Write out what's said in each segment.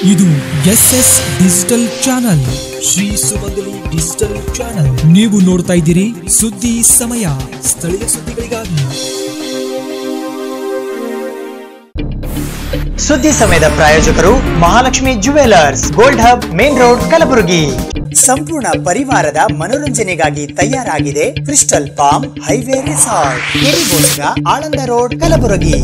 ಇದು S S digital channel Shri Sumangali digital channel ನೀವು ನೋಡ್ತಾ ಇದ್ದೀರಿ ಸುದ್ದಿ ಸಮಯ ಸ್ಥಳೀಯ ಸುದ್ದಿಗಳಿಗಾಗಿ ಸುದ್ದಿ ಸಮಯದ ಪ್ರಾಯೋಜಕರು Mahalakshmi jewellers gold hub main road Kalaburagi ಸಂಪೂರ್ಣ ಪರಿವಾರದ ಮನೋರಂಜನೆಗಾಗಿ ತಯಾರಾಗಿದೆ ಕ್ರಿಸ್ಟಲ್ ಪಾಮ್ ಹೈವೇ ರಿಸಾರ್ಟ್ ಎರಿಗೋಸ್ಕರ ಆಳಂದ ರೋಡ್ ಕಲಬುರಗಿ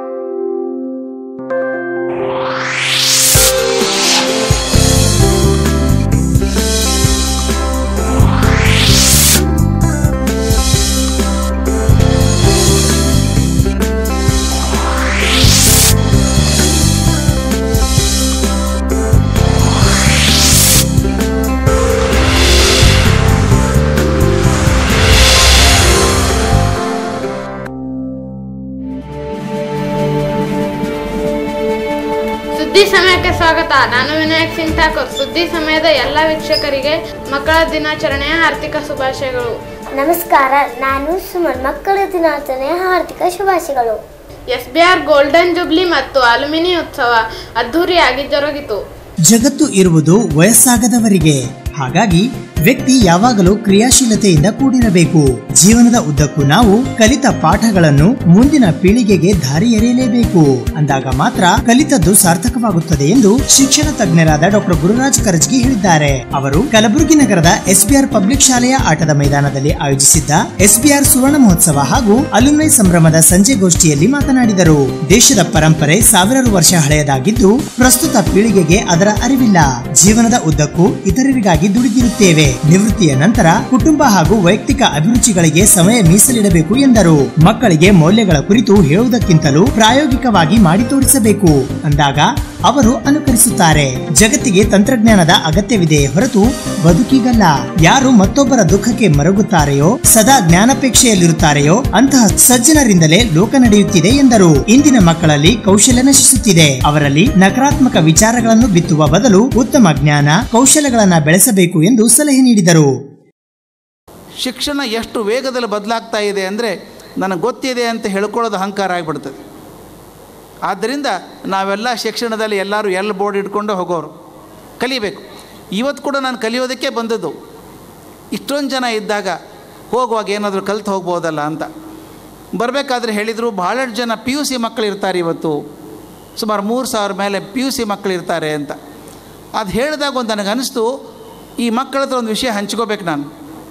ಸುದ್ದಿ ಸಮಯಕ್ಕೆ ಸ್ವಾಗತ ನಾನು ವಿನಾಯಕ್ ಸಿಂಗ್ ಠಾಕೂರ್ ಸುದ್ದಿ ಸಮಯದ ಎಲ್ಲ ವೀಕ್ಷಕರಿಗೆ ಮಕ್ಕಳ ದಿನಾಚರಣೆಯ ಆರ್ಥಿಕ ಶುಭಾಶಯಗಳು ನಮಸ್ಕಾರ ನಾನು ಸುಮನ್ ಮಕ್ಕಳ ದಿನಾಚರಣೆಯ ಹಾರ್ದಿಕ ಶುಭಾಶಯಗಳು S B R golden jubilee ಮತ್ತು ಅಲ್ಯುಮಿನಿ ಉತ್ಸವ ಅದ್ಧೂರಿಯಾಗಿ ಜರುಗಿತು ಜಗತ್ತು ಇರುವುದು ವಯಸ್ಸಾಗದವರಿಗೆ ಹಾಗಾಗಿ ವ್ಯಕ್ತಿ ಯಾವಾಗಲೂ ಕ್ರಿಯಾಶೀಲತೆಯಿಂದ ಕೂಡಿರಬೇಕು ಜೀವನದ ಉದ್ದಕ್ಕೂ ನಾವು ಕಲಿತ ಪಾಠಗಳನ್ನು ಮುಂದಿನ ಪೀಳಿಗೆಗೆ ದಾರಿ ಎರೆಯಲೇಬೇಕು ಅಂದಾಗ ಮಾತ್ರ ಕಲಿತದ್ದು ಸಾರ್ಥಕವಾಗುತ್ತದೆ ಎಂದು ಶಿಕ್ಷಣ ತಜ್ಞರಾದ ಡಾಕ್ಟರ್ ಗುರುರಾಜ್ ಕರಜ್ಗಿ ಹೇಳಿದ್ದಾರೆ ಅವರು ಕಲಬುರಗಿ ನಗರದ ಎಸ್ಬಿಆರ್ ಪಬ್ಲಿಕ್ ಶಾಲೆಯ ಆಟದ ಮೈದಾನದಲ್ಲಿ ಆಯೋಜಿಸಿದ್ದ ಎಸ್ಬಿಆರ್ ಸುವರ್ಣ ಮಹೋತ್ಸವ ಹಾಗೂ ಅಲುಮ್ನೈ ಸಂಭ್ರಮದ ಸಂಜೆ ಗೋಷ್ಠಿಯಲ್ಲಿ ಮಾತನಾಡಿದರು ದೇಶದ ಪರಂಪರೆ ಸಾವಿರಾರು ವರ್ಷ ಹಳೆಯದಾಗಿದ್ದು ಪ್ರಸ್ತುತ ಪೀಳಿಗೆಗೆ ಅದರ ಅರಿವಿಲ್ಲ ಜೀವನದ ಉದ್ದಕ್ಕೂ ಇತರರಿಗಾಗಿ ದುಡಿದಿರುತ್ತೇವೆ ನಿವೃತ್ತಿಯ ನಂತರ ಕುಟುಂಬ ಹಾಗೂ ವೈಯಕ್ತಿಕ ಅಭಿರುಚಿಗಳಿಗೆ ಸಮಯ ಮೀಸಲಿಡಬೇಕು ಎಂದರು ಮಕ್ಕಳಿಗೆ ಮೌಲ್ಯಗಳ ಕುರಿತು ಹೇಳುವುದಕ್ಕಿಂತಲೂ ಪ್ರಾಯೋಗಿಕವಾಗಿ ಮಾಡಿ ತೋರಿಸಬೇಕು ಅಂದಾಗ ಅವರು ಅನುಕರಿಸುತ್ತಾರೆ ಜಗತ್ತಿಗೆ ತಂತ್ರಜ್ಞಾನದ ಅಗತ್ಯವಿದೆ ಹೊರತು ಬದುಕಿಗಲ್ಲ ಯಾರು ಮತ್ತೊಬ್ಬರ ದುಃಖಕ್ಕೆ ಮರಗುತ್ತಾರೆಯೋ ಸದಾ ಜ್ಞಾನಪೇಕ್ಷೆಯಲ್ಲಿರುತ್ತಾರೆಯೋ ಅಂತಹ ಸಜ್ಜನರಿಂದಲೇ ಲೋಕ ನಡೆಯುತ್ತಿದೆ ಎಂದರು ಇಂದಿನ ಮಕ್ಕಳಲ್ಲಿ ಕೌಶಲ್ಯ ನಶಿಸುತ್ತಿದೆ ಅವರಲ್ಲಿ ನಕಾರಾತ್ಮಕ ವಿಚಾರಗಳನ್ನು ಬಿತ್ತುವ ಬದಲು ಉತ್ತಮ ಜ್ಞಾನ ಕೌಶಲ್ಯಗಳನ್ನ ಬೆಳೆಸಬೇಕು ಎಂದು ಸಲಹೆ ನೀಡಿದರು ಶಿಕ್ಷಣ ಎಷ್ಟು ವೇಗದಲ್ಲಿ ಬದಲಾಗ್ತಾ ಇದೆ ಅಂದರೆ ನನಗೆ ಗೊತ್ತಿದೆ ಅಂತ ಹೇಳ್ಕೊಳ್ಳೋದು ಅಹಂಕಾರ ಆಗಿಬಿಡ್ತದೆ ಆದ್ದರಿಂದ ನಾವೆಲ್ಲ ಶಿಕ್ಷಣದಲ್ಲಿ ಎಲ್ಲರೂ ಎಲ್ ಬೋರ್ಡ್ ಇಟ್ಕೊಂಡು ಹೋಗೋರು ಕಲಿಬೇಕು ಇವತ್ತು ಕೂಡ ನಾನು ಕಲಿಯೋದಕ್ಕೆ ಬಂದದ್ದು ಇಷ್ಟೊಂದು ಜನ ಇದ್ದಾಗ ಹೋಗುವಾಗ ಏನಾದರೂ ಕಲಿತು ಹೋಗ್ಬೋದಲ್ಲ ಅಂತ ಬರಬೇಕಾದ್ರೆ ಹೇಳಿದರು ಭಾಳಷ್ಟು ಜನ ಪಿ ಯು ಸಿ ಮಕ್ಕಳು ಇರ್ತಾರೆ ಇವತ್ತು ಸುಮಾರು ಮೂರು ಸಾವಿರ ಮೇಲೆ ಪಿ ಯು ಸಿ ಮಕ್ಕಳು ಇರ್ತಾರೆ ಅಂತ ಅದು ಹೇಳಿದಾಗ ಒಂದು ನನಗೆ ಅನಿಸ್ತು ಈ ಮಕ್ಕಳ ಹತ್ರ ಒಂದು ವಿಷಯ ಹಂಚ್ಕೋಬೇಕು ನಾನು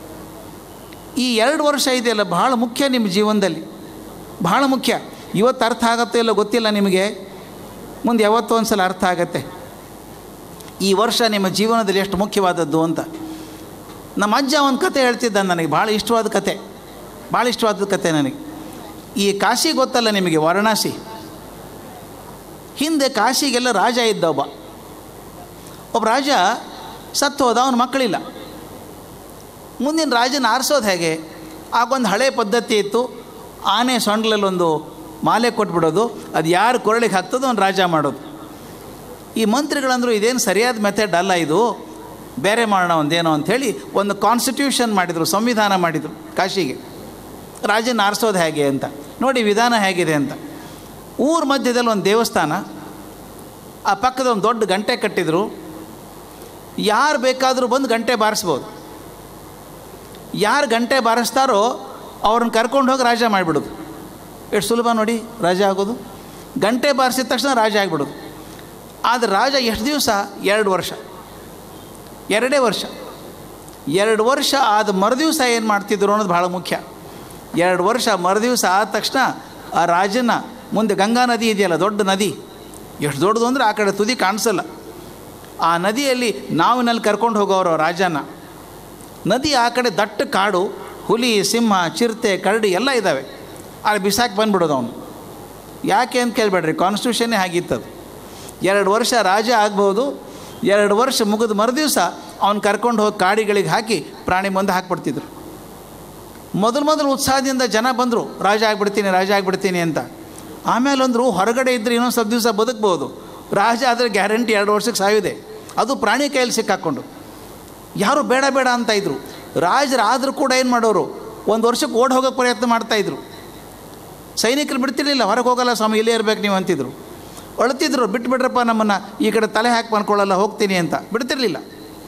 ಈ ಎರಡು ವರ್ಷ ಇದೆಯಲ್ಲ ಭಾಳ ಮುಖ್ಯ ನಿಮ್ಮ ಜೀವನದಲ್ಲಿ ಭಾಳ ಮುಖ್ಯ ಇವತ್ತು ಅರ್ಥ ಆಗುತ್ತೋ ಇಲ್ಲೋ ಗೊತ್ತಿಲ್ಲ ನಿಮಗೆ ಮುಂದೆ ಯಾವತ್ತೋ ಒಂದು ಸಲ ಅರ್ಥ ಆಗತ್ತೆ ಈ ವರ್ಷ ನಿಮ್ಮ ಜೀವನದಲ್ಲಿ ಎಷ್ಟು ಮುಖ್ಯವಾದದ್ದು ಅಂತ ನಮ್ಮ ಅಜ್ಜ ಒಂದು ಕತೆ ಹೇಳ್ತಿದ್ದ ನನಗೆ ಭಾಳ ಇಷ್ಟವಾದ ಕತೆ ಭಾಳ ಇಷ್ಟವಾದ ಕತೆ ನನಗೆ ಈ ಕಾಶಿ ಗೊತ್ತಲ್ಲ ನಿಮಗೆ ವಾರಣಾಸಿ ಹಿಂದೆ ಕಾಶಿಗೆಲ್ಲ ರಾಜ ಇದ್ದ ಒಬ್ಬ ಒಬ್ಬ ರಾಜ ಸತ್ತು ಹೋದ ಅವನ ಮಕ್ಕಳಿಲ್ಲ ಮುಂದಿನ ರಾಜನ ಆರಿಸೋದು ಹೇಗೆ ಆಗೊಂದು ಹಳೆ ಪದ್ಧತಿ ಇತ್ತು ಆನೆ ಸೊಂಡ್ಲಲ್ಲೊಂದು ಮಾಲೆ ಕೊಟ್ಬಿಡೋದು ಅದು ಯಾರು ಕೊರಳಿಗೆ ಹಾಕ್ತದೋ ಅವ್ನು ರಾಜ ಮಾಡೋದು ಈ ಮಂತ್ರಿಗಳಂದರು ಇದೇನು ಸರಿಯಾದ ಮೆಥಡ್ ಅಲ್ಲ ಇದು ಬೇರೆ ಮಾಡೋಣ ಒಂದೇನೋ ಅಂಥೇಳಿ ಒಂದು ಕಾನ್ಸ್ಟಿಟ್ಯೂಷನ್ ಮಾಡಿದರು ಸಂವಿಧಾನ ಮಾಡಿದರು ಕಾಶಿಗೆ ರಾಜನ ಆರಿಸೋದು ಹೇಗೆ ಅಂತ ನೋಡಿ ವಿಧಾನ ಹೇಗಿದೆ ಅಂತ ಊರ ಮಧ್ಯದಲ್ಲಿ ಒಂದು ದೇವಸ್ಥಾನ ಆ ಪಕ್ಕದ ಒಂದು ದೊಡ್ಡ ಗಂಟೆ ಕಟ್ಟಿದರು ಯಾರು ಬೇಕಾದರೂ ಬಂದು ಗಂಟೆ ಬಾರಿಸ್ಬೋದು ಯಾರು ಗಂಟೆ ಬಾರಿಸ್ತಾರೋ ಅವ್ರನ್ನ ಕರ್ಕೊಂಡು ಹೋಗಿ ರಾಜ ಮಾಡಿಬಿಡೋದು ಎಷ್ಟು ಸುಲಭ ನೋಡಿ ರಾಜ ಆಗೋದು ಗಂಟೆ ಬಾರಿಸಿದ ತಕ್ಷಣ ರಾಜ ಆಗಿಬಿಡೋದು ಆದರೆ ರಾಜ ಎಷ್ಟು ದಿವಸ ಎರಡು ವರ್ಷ ಎರಡೇ ವರ್ಷ ಎರಡು ವರ್ಷ ಆದ ಮರುದಿವಸ ಏನು ಮಾಡ್ತಿದ್ರು ಅನ್ನೋದು ಭಾಳ ಮುಖ್ಯ ಎರಡು ವರ್ಷ ಮರುದಿವಸ ಆದ ತಕ್ಷಣ ಆ ರಾಜನ ಮುಂದೆ ಗಂಗಾ ನದಿ ಇದೆಯಲ್ಲ ದೊಡ್ಡ ನದಿ ಎಷ್ಟು ದೊಡ್ಡದು ಅಂದರೆ ಆ ಕಡೆ ತುದಿ ಕಾಣಿಸಲ್ಲ ಆ ನದಿಯಲ್ಲಿ ನಾವಿನಲ್ಲಿ ಕರ್ಕೊಂಡು ಹೋಗೋರು ಆ ರಾಜನ ನದಿ ಆ ಕಡೆ ದಟ್ಟ ಕಾಡು ಹುಲಿ ಸಿಂಹ ಚಿರತೆ ಕರಡಿ ಎಲ್ಲ ಇದ್ದಾವೆ ಅಲ್ಲಿ ಬಿಸಾಕಿ ಬಂದ್ಬಿಡೋದು ಅವನು ಯಾಕೆ ಅಂತ ಕೇಳಬೇಡ್ರಿ ಕಾನ್ಸ್ಟಿಟ್ಯೂಷನ್ನೇ ಆಗಿತ್ತದು ಎರಡು ವರ್ಷ ರಾಜ ಆಗ್ಬೋದು ಎರಡು ವರ್ಷ ಮುಗಿದ ಮರುದಿವಸ ಅವ್ನು ಕರ್ಕೊಂಡು ಹೋಗಿ ಕಾಡಿಗಳಿಗೆ ಹಾಕಿ ಪ್ರಾಣಿ ಮುಂದೆ ಹಾಕ್ಬಿಡ್ತಿದ್ರು ಮೊದಲು ಮೊದಲು ಉತ್ಸಾಹದಿಂದ ಜನ ಬಂದರು ರಾಜ ಆಗಿಬಿಡ್ತೀನಿ ರಾಜ ಆಗಿಬಿಡ್ತೀನಿ ಅಂತ ಆಮೇಲೆ ಅಂದರು ಹೊರಗಡೆ ಇದ್ದರೆ ಇನ್ನೊಂದು ಸ್ವಲ್ಪ ದಿವಸ ಬದುಕ್ಬೋದು ರಾಜ ಆದರೆ ಗ್ಯಾರಂಟಿ ಎರಡು ವರ್ಷಕ್ಕೆ ಸಾಯುದೆ ಅದು ಪ್ರಾಣಿ ಕೈಯಲ್ಲಿ ಸಿಕ್ಕಾಕ್ಕೊಂಡು ಯಾರು ಬೇಡ ಬೇಡ ಅಂತ ಇದ್ರು ರಾಜರಾದರೂ ಕೂಡ ಏನು ಮಾಡೋರು ಒಂದು ವರ್ಷಕ್ಕೆ ಓಡ್ ಹೋಗೋಕ್ಕೆ ಪ್ರಯತ್ನ ಮಾಡ್ತಾಯಿದ್ರು ಸೈನಿಕರು ಬಿಡ್ತಿರ್ಲಿಲ್ಲ ಹೊರಗೆ ಹೋಗಲ್ಲ ಸ್ವಾಮಿ ಇಲ್ಲೇ ಇರ್ಬೇಕು ನೀವು ಅಂತಿದ್ರು ಅಳ್ತಿದ್ರು ಬಿಟ್ಬಿಡ್ರಪ್ಪ ನಮ್ಮನ್ನು ಈ ಕಡೆ ತಲೆ ಹಾಕಿ ಮಾಡ್ಕೊಳ್ಳಲ್ಲ ಹೋಗ್ತೀನಿ ಅಂತ ಬಿಡ್ತಿರ್ಲಿಲ್ಲ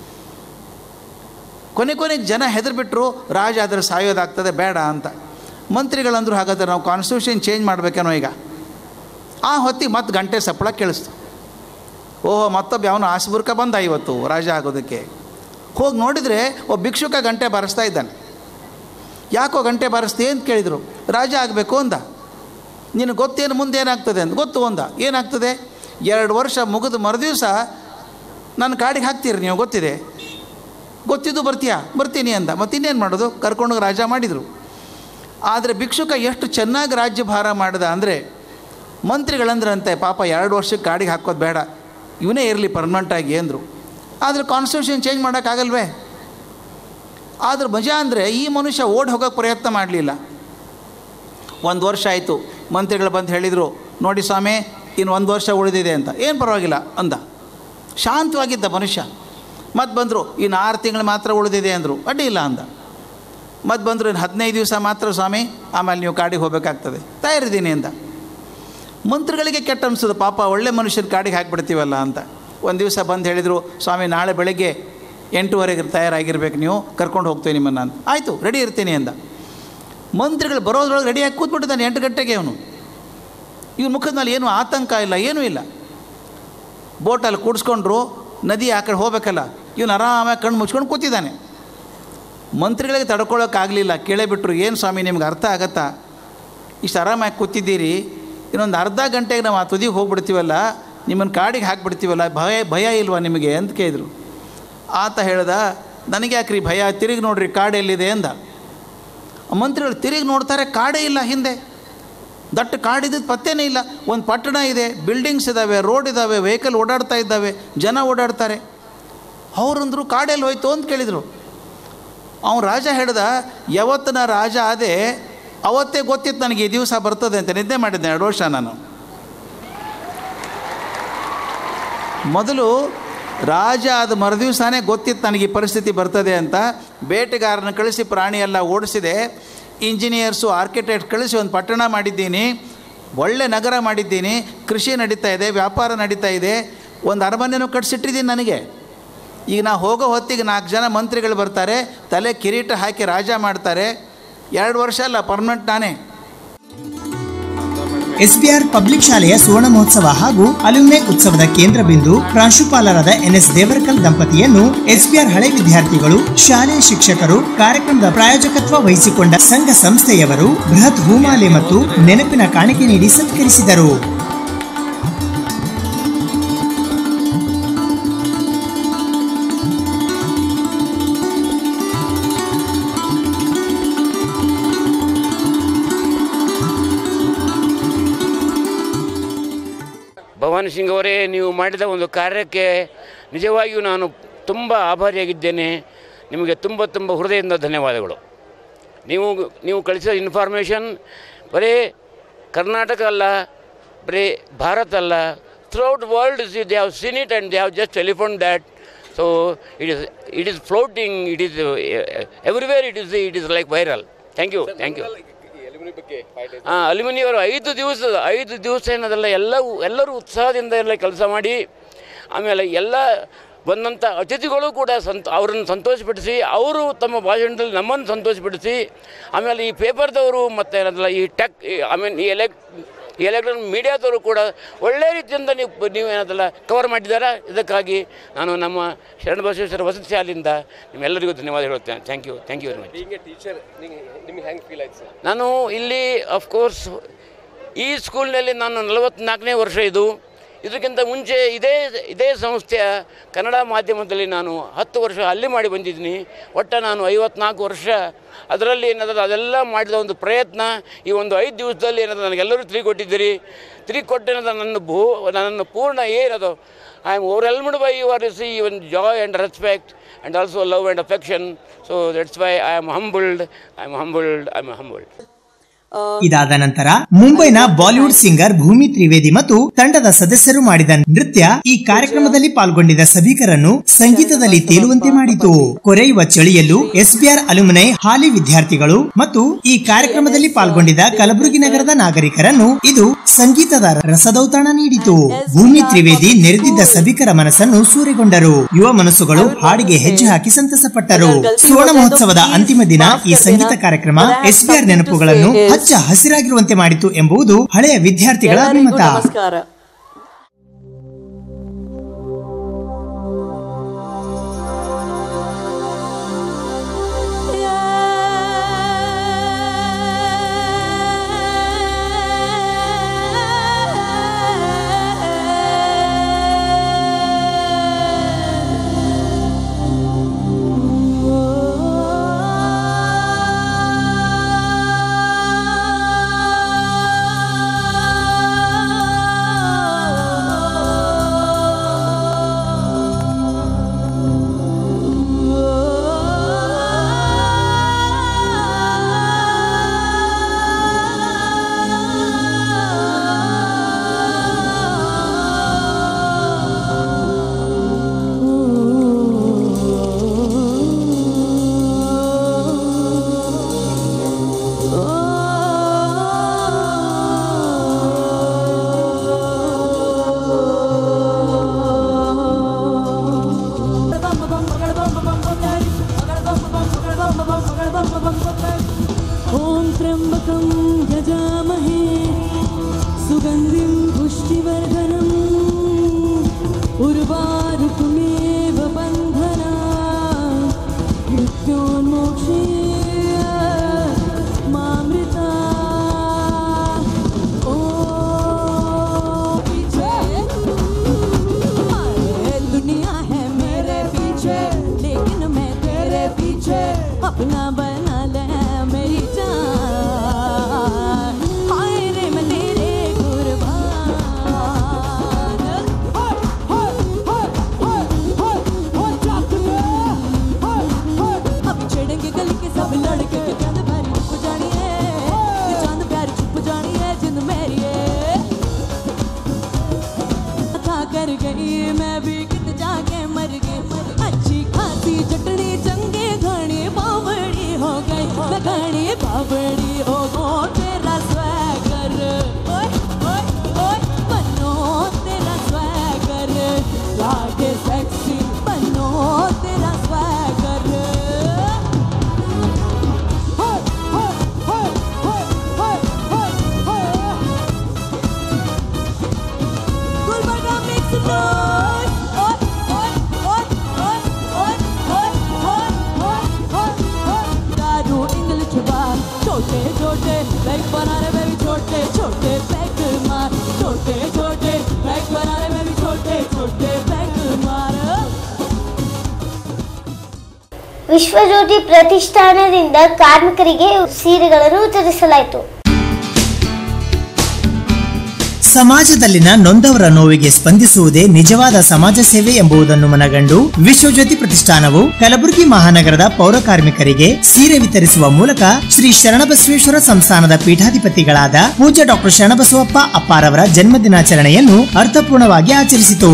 ಕೊನೆ ಕೊನೆಗೆ ಜನ ಹೆದರ್ಬಿಟ್ರು ರಾಜ ಆದರೆ ಸಾಯೋದಾಗ್ತದೆ ಬೇಡ ಅಂತ ಮಂತ್ರಿಗಳಂದ್ರು ಹಾಗಾದ್ರೆ ನಾವು ಕಾನ್ಸ್ಟಿಟ್ಯೂಷನ್ ಚೇಂಜ್ ಮಾಡಬೇಕೇನೋ ಈಗ ಆ ಹೊತ್ತಿಗೆ ಮತ್ತೆ ಗಂಟೆ ಸಪ್ಪಳ ಕೇಳಿಸ್ತು ಓಹೋ ಮತ್ತೊಬ್ಬ ಅವನು ಆಸ್ಬುರ್ಕ ಬಂದ ಇವತ್ತು ರಾಜ ಆಗೋದಕ್ಕೆ ಹೋಗಿ ನೋಡಿದರೆ ಒಬ್ಬ ಭಿಕ್ಷುಕ ಗಂಟೆ ಬಾರಿಸ್ತಾ ಇದ್ದಾನೆ ಯಾಕೋ ಗಂಟೆ ಬಾರಿಸ್ತೀಯ ಅಂತ ಕೇಳಿದರು ರಾಜ ಆಗಬೇಕು ಅಂದ ನಿನಗೆ ಗೊತ್ತೇನು ಮುಂದೆ ಏನಾಗ್ತದೆ ಅಂತ ಗೊತ್ತು ಅಂದ ಏನಾಗ್ತದೆ ಎರಡು ವರ್ಷ ಮುಗಿದು ಮರುದಿವಸ ನನ್ನ ಕಾಡಿಗೆ ಹಾಕ್ತೀರಿ ನೀವು ಗೊತ್ತಿದೆ ಗೊತ್ತಿದ್ದು ಬರ್ತೀಯಾ ಬರ್ತೀನಿ ಅಂದ ಮತ್ತೆ ಇನ್ನೇನು ಮಾಡೋದು ಕರ್ಕೊಂಡೋಗಿ ರಾಜ ಮಾಡಿದರು ಆದರೆ ಭಿಕ್ಷುಕ ಎಷ್ಟು ಚೆನ್ನಾಗಿ ರಾಜ್ಯಭಾರ ಮಾಡಿದ ಅಂದರೆ ಮಂತ್ರಿಗಳಂದ್ರಂತೆ ಪಾಪ ಎರಡು ವರ್ಷಕ್ಕೆ ಕಾಡಿಗೆ ಹಾಕೋದು ಬೇಡ ಇವನೇ ಇರಲಿ ಪರ್ಮನೆಂಟಾಗಿ ಅಂದರು ಆದರೆ ಕಾನ್ಸ್ಟಿಟ್ಯೂಷನ್ ಚೇಂಜ್ ಮಾಡೋಕ್ಕಾಗಲ್ವೇ ಆದ್ರೆ ಮಜಾ ಅಂದರೆ ಈ ಮನುಷ್ಯ ಓಡಿ ಹೋಗೋಕ್ಕೆ ಪ್ರಯತ್ನ ಮಾಡಲಿಲ್ಲ ಒಂದು ವರ್ಷ ಆಯಿತು ಮಂತ್ರಿಗಳು ಬಂದು ಹೇಳಿದರು ನೋಡಿ ಸ್ವಾಮಿ ಇನ್ನು ಒಂದು ವರ್ಷ ಉಳಿದಿದೆ ಅಂತ ಏನು ಪರವಾಗಿಲ್ಲ ಅಂದ ಶಾಂತವಾಗಿದ್ದ ಮನುಷ್ಯ ಮತ್ತು ಬಂದರು ಇನ್ನು ಆರು ತಿಂಗಳು ಮಾತ್ರ ಉಳಿದಿದೆ ಅಂದರು ಅಡ್ಡಿ ಇಲ್ಲ ಅಂದ ಮತ್ತು ಬಂದರು ಇನ್ನು ಹದಿನೈದು ದಿವಸ ಮಾತ್ರ ಸ್ವಾಮಿ ಆಮೇಲೆ ನೀವು ಕಾಡಿಗೆ ಹೋಗಬೇಕಾಗ್ತದೆ ತಯಾರಿದ್ದೀನಿ ಅಂದ ಮಂತ್ರಿಗಳಿಗೆ ಕೆಟ್ಟ ಅನಿಸೋದು ಪಾಪ ಒಳ್ಳೆ ಮನುಷ್ಯನ ಕಾಡಿಗೆ ಹಾಕಿಬಿಡ್ತೀವಲ್ಲ ಅಂತ ಒಂದು ದಿವಸ ಬಂದು ಹೇಳಿದರು ಸ್ವಾಮಿ ನಾಳೆ ಬೆಳಗ್ಗೆ ಎಂಟೂವರೆಗೆ ತಯಾರಾಗಿರ್ಬೇಕು ನೀವು ಕರ್ಕೊಂಡು ಹೋಗ್ತೀವಿ ನಿಮ್ಮನ್ನು ಅಂತ ಆಯಿತು ರೆಡಿ ಇರ್ತೀನಿ ಅಂದ ಮಂತ್ರಿಗಳು ಬರೋದ್ರೊಳಗೆ ರೆಡಿಯಾಗಿ ಕೂತ್ಬಿಟ್ಟಿದ್ದಾನೆ ಎಂಟು ಗಂಟೆಗೆ ಅವನು ಇವ್ನ ಮುಖದ ಮೇಲೆ ಏನೂ ಆತಂಕ ಇಲ್ಲ ಏನೂ ಇಲ್ಲ ಬೋಟಲ್ಲಿ ಕೂಡಿಸ್ಕೊಂಡ್ರು ನದಿ ಆ ಕಡೆ ಹೋಗ್ಬೇಕಲ್ಲ ಇವನು ಆರಾಮಾಗಿ ಕಣ್ಣು ಮುಚ್ಕೊಂಡು ಕೂತಿದ್ದಾನೆ ಮಂತ್ರಿಗಳಿಗೆ ತಡ್ಕೊಳ್ಳೋಕ್ಕಾಗಲಿಲ್ಲ ಕೇಳೇ ಬಿಟ್ರು ಏನು ಸ್ವಾಮಿ ನಿಮ್ಗೆ ಅರ್ಥ ಆಗತ್ತಾ ಇಷ್ಟು ಆರಾಮಾಗಿ ಕೂತಿದ್ದೀರಿ ಇನ್ನೊಂದು ಅರ್ಧ ಗಂಟೆಗೆ ನಾವು ಆ ತುದಿಗೆ ಹೋಗ್ಬಿಡ್ತೀವಲ್ಲ ನಿಮ್ಮನ್ನು ಕಾಡಿಗೆ ಹಾಕಿಬಿಡ್ತೀವಲ್ಲ ಭಯ ಭಯ ಇಲ್ವಾ ನಿಮಗೆ ಅಂತ ಕೇಳಿದರು ಆತ ಹೇಳ್ದ ನನಗೆ ಯಾಕ್ರಿ ಭಯ ತಿರುಗಿ ನೋಡ್ರಿ ಕಾಡು ಎಲ್ಲಿದೆ ಅಂದ ಆ ಮಂತ್ರಿಗಳು ತಿರುಗಿ ನೋಡ್ತಾರೆ ಕಾಡೇ ಇಲ್ಲ ಹಿಂದೆ ದಟ್ಟ ಕಾಡಿದ್ದು ಪತ್ತೇನೇ ಇಲ್ಲ ಒಂದು ಪಟ್ಟಣ ಇದೆ ಬಿಲ್ಡಿಂಗ್ಸ್ ಇದ್ದಾವೆ ರೋಡ್ ಇದ್ದಾವೆ ವೆಹಿಕಲ್ ಓಡಾಡ್ತಾ ಇದ್ದಾವೆ ಜನ ಓಡಾಡ್ತಾರೆ ಅವರಂದ್ರು ಕಾಡೆಲ್ಲಿ ಹೋಯ್ತು ಅಂತ ಕೇಳಿದರು ಅವನು ರಾಜ ಹೇಳ್ದ ಯಾವತ್ತು ನಾ ರಾಜ ಆದೆ ಅವತ್ತೇ ಗೊತ್ತಿತ್ತು ನನಗೆ ಈ ದಿವಸ ಬರ್ತದೆ ಅಂತ ನಿದ್ದೆ ಮಾಡಿದ್ದೆ ಎರಡು ವರ್ಷ ನಾನು ಮೊದಲು ರಾಜ ಆದ ಮರುದಿವಸನೇ ಗೊತ್ತಿತ್ತು ನನಗೆ ಈ ಪರಿಸ್ಥಿತಿ ಬರ್ತದೆ ಅಂತ ಬೇಟೆಗಾರನ ಕಳಿಸಿ ಪ್ರಾಣಿ ಎಲ್ಲ ಓಡಿಸಿದೆ ಇಂಜಿನಿಯರ್ಸು ಆರ್ಕಿಟೆಕ್ಟ್ ಕಳಿಸಿ ಒಂದು ಪಟ್ಟಣ ಮಾಡಿದ್ದೀನಿ ಒಳ್ಳೆ ನಗರ ಮಾಡಿದ್ದೀನಿ ಕೃಷಿ ನಡೀತಾ ಇದೆ ವ್ಯಾಪಾರ ನಡೀತಾ ಇದೆ ಒಂದು ಅರಮನೆನೂ ಕಟ್ಸಿಟ್ಟಿದ್ದೀನಿ ನನಗೆ ಈಗ ನಾ ಹೋಗೋ ಹೊತ್ತಿಗೆ ನಾಲ್ಕು ಜನ ಮಂತ್ರಿಗಳು ಬರ್ತಾರೆ ತಲೆ ಕಿರೀಟ ಹಾಕಿ ರಾಜ ಮಾಡ್ತಾರೆ ಎರಡು ವರ್ಷ ಅಲ್ಲ ಪರ್ಮನೆಂಟ್ ನಾನೇ ಎಸ್ಬಿಆರ್ ಪಬ್ಲಿಕ್ ಶಾಲೆಯ ಸುವರ್ಣ ಮಹೋತ್ಸವ ಹಾಗೂ ಅಲ್ಯೂಮ್ನೆ ಉತ್ಸವದ ಕೇಂದ್ರ ಬಿಂದು ಪ್ರಾಂಶುಪಾಲರಾದ ಎನ್ಎಸ್ ದೇವರಕಲ್ ದಂಪತಿಯನ್ನು ಎಸ್ಬಿಆರ್ ಹಳೆ ವಿದ್ಯಾರ್ಥಿಗಳು ಶಾಲೆಯ ಶಿಕ್ಷಕರು ಕಾರ್ಯಕ್ರಮದ ಪ್ರಾಯೋಜಕತ್ವ ವಹಿಸಿಕೊಂಡ ಸಂಘ ಸಂಸ್ಥೆಯವರು ಬೃಹತ್ ಹೂಮಾಲೆ ಮತ್ತು ನೆನಪಿನ ಕಾಣಿಕೆ ನೀಡಿ ಸತ್ಕರಿಸಿದರು ಭವಾನಿ ಸಿಂಗ್ ಅವರೇ ನೀವು ಮಾಡಿದ ಒಂದು ಕಾರ್ಯಕ್ಕೆ ನಿಜವಾಗಿಯೂ ನಾನು ತುಂಬ ಆಭಾರಿಯಾಗಿದ್ದೇನೆ ನಿಮಗೆ ತುಂಬ ತುಂಬ ಹೃದಯದಿಂದ ಧನ್ಯವಾದಗಳು ನೀವು ನೀವು ಕಳಿಸಿದ ಇನ್ಫಾರ್ಮೇಷನ್ ಬರೀ ಕರ್ನಾಟಕ ಅಲ್ಲ ಬರೀ ಭಾರತ ಅಲ್ಲ throughout world they have seen it and they have just telephone that so it is it is floating it is everywhere it is it is like viral thank you thank you ಹಾಂ alumni ಅವರು ಐದು ದಿವಸದ ಐದು ದಿವಸ ಏನದಲ್ಲ ಎಲ್ಲವೂ ಎಲ್ಲರೂ ಉತ್ಸಾಹದಿಂದ ಎಲ್ಲ ಕೆಲಸ ಮಾಡಿ ಆಮೇಲೆ ಎಲ್ಲ ಬಂದಂಥ ಅತಿಥಿಗಳು ಕೂಡ ಸಂತ ಅವರನ್ನು ಸಂತೋಷಪಡಿಸಿ ಅವರು ತಮ್ಮ ಭಾಷಣದಲ್ಲಿ ನಮ್ಮನ್ನು ಸಂತೋಷಪಡಿಸಿ ಆಮೇಲೆ ಈ ಪೇಪರ್ದವರು ಮತ್ತು ಏನದಲ್ಲ ಈ ಟೆಕ್ ಐ ಮೀನ್ ಈ ಎಲೆಕ್ ಈ ಎಲೆಕ್ಟ್ರಾನಿಕ್ ಮೀಡಿಯಾದವರು ಕೂಡ ಒಳ್ಳೆ ರೀತಿಯಿಂದ ನೀವು ನೀವು ಏನದಲ್ಲ ಕವರ್ ಮಾಡಿದ್ದಾರೆ ಇದಕ್ಕಾಗಿ ನಾನು ನಮ್ಮ ಶರಣ ಬಸವೇಶ್ವರ ವಸತಿ ಶಾಲೆಯಿಂದ ನಿಮ್ಮೆಲ್ಲರಿಗೂ ಧನ್ಯವಾದ ಹೇಳುತ್ತೇನೆ thank you thank you very much being a teacher ನಿಮ್ಗೆ ಹೆಂಗೆ ಫೀಲ್ ಆಯ್ತು ಸರ್ ನಾನು ಇಲ್ಲಿ ಅಫ್ಕೋರ್ಸ್ ಈ ಸ್ಕೂಲ್ನಲ್ಲಿ ನಾನು ನಲವತ್ತ್ನಾಲ್ಕನೇ ವರ್ಷ ಇದು ಇದಕ್ಕಿಂತ ಮುಂಚೆ ಇದೇ ಇದೇ ಸಂಸ್ಥೆಯ ಕನ್ನಡ ಮಾಧ್ಯಮದಲ್ಲಿ ನಾನು ಹತ್ತು ವರ್ಷ ಅಲ್ಲಿ ಮಾಡಿ ಬಂದಿದ್ದೀನಿ ಒಟ್ಟು ನಾನು ಐವತ್ನಾಲ್ಕು ವರ್ಷ ಅದರಲ್ಲಿ ಏನದ ಅದೆಲ್ಲ ಮಾಡಿದ ಒಂದು ಪ್ರಯತ್ನ ಈ ಒಂದು ಐದು ದಿವಸದಲ್ಲಿ ಏನದ ನನಗೆಲ್ಲರೂ ತಿರುಗಿ ಕೊಟ್ಟಿದ್ದೀರಿ ತಿರುಗಿ ಕೊಟ್ಟೇನದ ನನ್ನ ಭೂ ನನ್ನ ಪೂರ್ಣ ಏನದು I am overwhelmed by your see even joy and respect and also love and affection so that's why I am humbled I am humbled I am humbled ಇದಾದ ನಂತರ ಮುಂಬೈನ ಬಾಲಿವುಡ್ ಸಿಂಗರ್ ಭೂಮಿ ತ್ರಿವೇದಿ ಮತ್ತು ತಂಡದ ಸದಸ್ಯರು ಮಾಡಿದ ನೃತ್ಯ ಈ ಕಾರ್ಯಕ್ರಮದಲ್ಲಿ ಪಾಲ್ಗೊಂಡಿದ್ದ ಸಭಿಕರನ್ನು ಸಂಗೀತದಲ್ಲಿ ತೇಲುವಂತೆ ಮಾಡಿತು ಕೊರೆಯುವ ಚಳಿಯಲ್ಲೂ ಎಸ್ಬಿಆರ್ ಅಲುಮನೈ ಹಾಲಿ ವಿದ್ಯಾರ್ಥಿಗಳು ಮತ್ತು ಈ ಕಾರ್ಯಕ್ರಮದಲ್ಲಿ ಪಾಲ್ಗೊಂಡಿದ್ದ ಕಲಬುರಗಿ ನಗರದ ನಾಗರಿಕರನ್ನು ಇದು ಸಂಗೀತದ ರಸದೌತಣ ನೀಡಿತು ಭೂಮಿ ತ್ರಿವೇದಿ ನೆರೆದಿದ್ದ ಸಭಿಕರ ಮನಸ್ಸನ್ನು ಸೂರೆಗೊಂಡರು ಯುವ ಮನಸ್ಸುಗಳು ಹಾಡಿಗೆ ಹೆಜ್ಜೆ ಹಾಕಿ ಸಂತಸಪಟ್ಟರು ಸುವರ್ಣ ಮಹೋತ್ಸವದ ಅಂತಿಮ ದಿನ ಈ ಸಂಗೀತ ಕಾರ್ಯಕ್ರಮ ಎಸ್ಬಿಆರ್ ನೆನಪುಗಳನ್ನು ಹಚ್ಚ ಹಸಿರಾಗಿರುವಂತೆ ಮಾಡಿತು ಎಂಬುದು ಹಳೆಯ ವಿದ್ಯಾರ್ಥಿಗಳ ಎಲ್ಲರಿಗೂ ಅಭಿಮತ ನಮಸ್ಕಾರ ॐ त्र्यम्बकं यजामहे सुगन्धिं पुष्टिवर्धनम् उर्वारुकमेव बन्धना मृत्योन्मोक्षे मामृता ॐ पीछे अरे दुनिया है मेरे पीछे लेकिन मैं तेरे पीछे अपना बना ले मेरी जान हाय रे मैं तेरे कुर्बान हाय हाय हाय हाय हाय हाय जाग गए हाय हाय अब छेड़ेंगे गली के सब लड़के के चांद प्यारी छुप जानी है कि चांद प्यारी छुप जानी है जिंद मेरी है था कर गई मैं भी कित जाके मर गई अच्छी खासी चटनी चंगे घनी बावड़ी हो गई मैं घनी बावड़ी हो गो तेरा स्वैगर ओए ओए ओए बनो तेरा स्वैगर लागे सेक्सी बनो तेरा स्वैगर हाय हाय हाय हाय हाय हाय हाय Gulbarga makes some noise. Oi, oi, oi, oi, oi, oi, oi, oi, oi, oi. दारू इंग्लिश बार छोटे छोटे बैग बनाने में भी छोटे छोटे बैग मार छोटे छोटे बैग बनाने में भी छोटे छोटे बैग मार ವಿಶ್ವಜ್ಯೋತಿ ಪ್ರತಿಷ್ಠಾನದಿಂದ ಕಾರ್ಮಿಕರಿಗೆ ಸೀರೆಗಳನ್ನು ವಿತರಿಸಲಾಯಿತು ಸಮಾಜದಲ್ಲಿನ ನೊಂದವರ ನೋವಿಗೆ ಸ್ಪಂದಿಸುವುದೇ ನಿಜವಾದ ಸಮಾಜ ಸೇವೆ ಎಂಬುದನ್ನು ಮನಗಂಡು ವಿಶ್ವಜ್ಯೋತಿ ಪ್ರತಿಷ್ಠಾನವು ಕಲಬುರಗಿ ಮಹಾನಗರದ ಪೌರ ಕಾರ್ಮಿಕರಿಗೆ ಸೀರೆ ವಿತರಿಸುವ ಮೂಲಕ ಶ್ರೀ ಶರಣಬಸವೇಶ್ವರ ಸಂಸ್ಥಾನದ ಪೀಠಾಧಿಪತಿಗಳಾದ ಪೂಜ್ಯ ಡಾಕ್ಟರ್ ಶರಣಬಸವಪ್ಪ ಅಪ್ಪಾರವರ ಜನ್ಮ ದಿನಾಚರಣೆಯನ್ನು ಅರ್ಥಪೂರ್ಣವಾಗಿ ಆಚರಿಸಿತು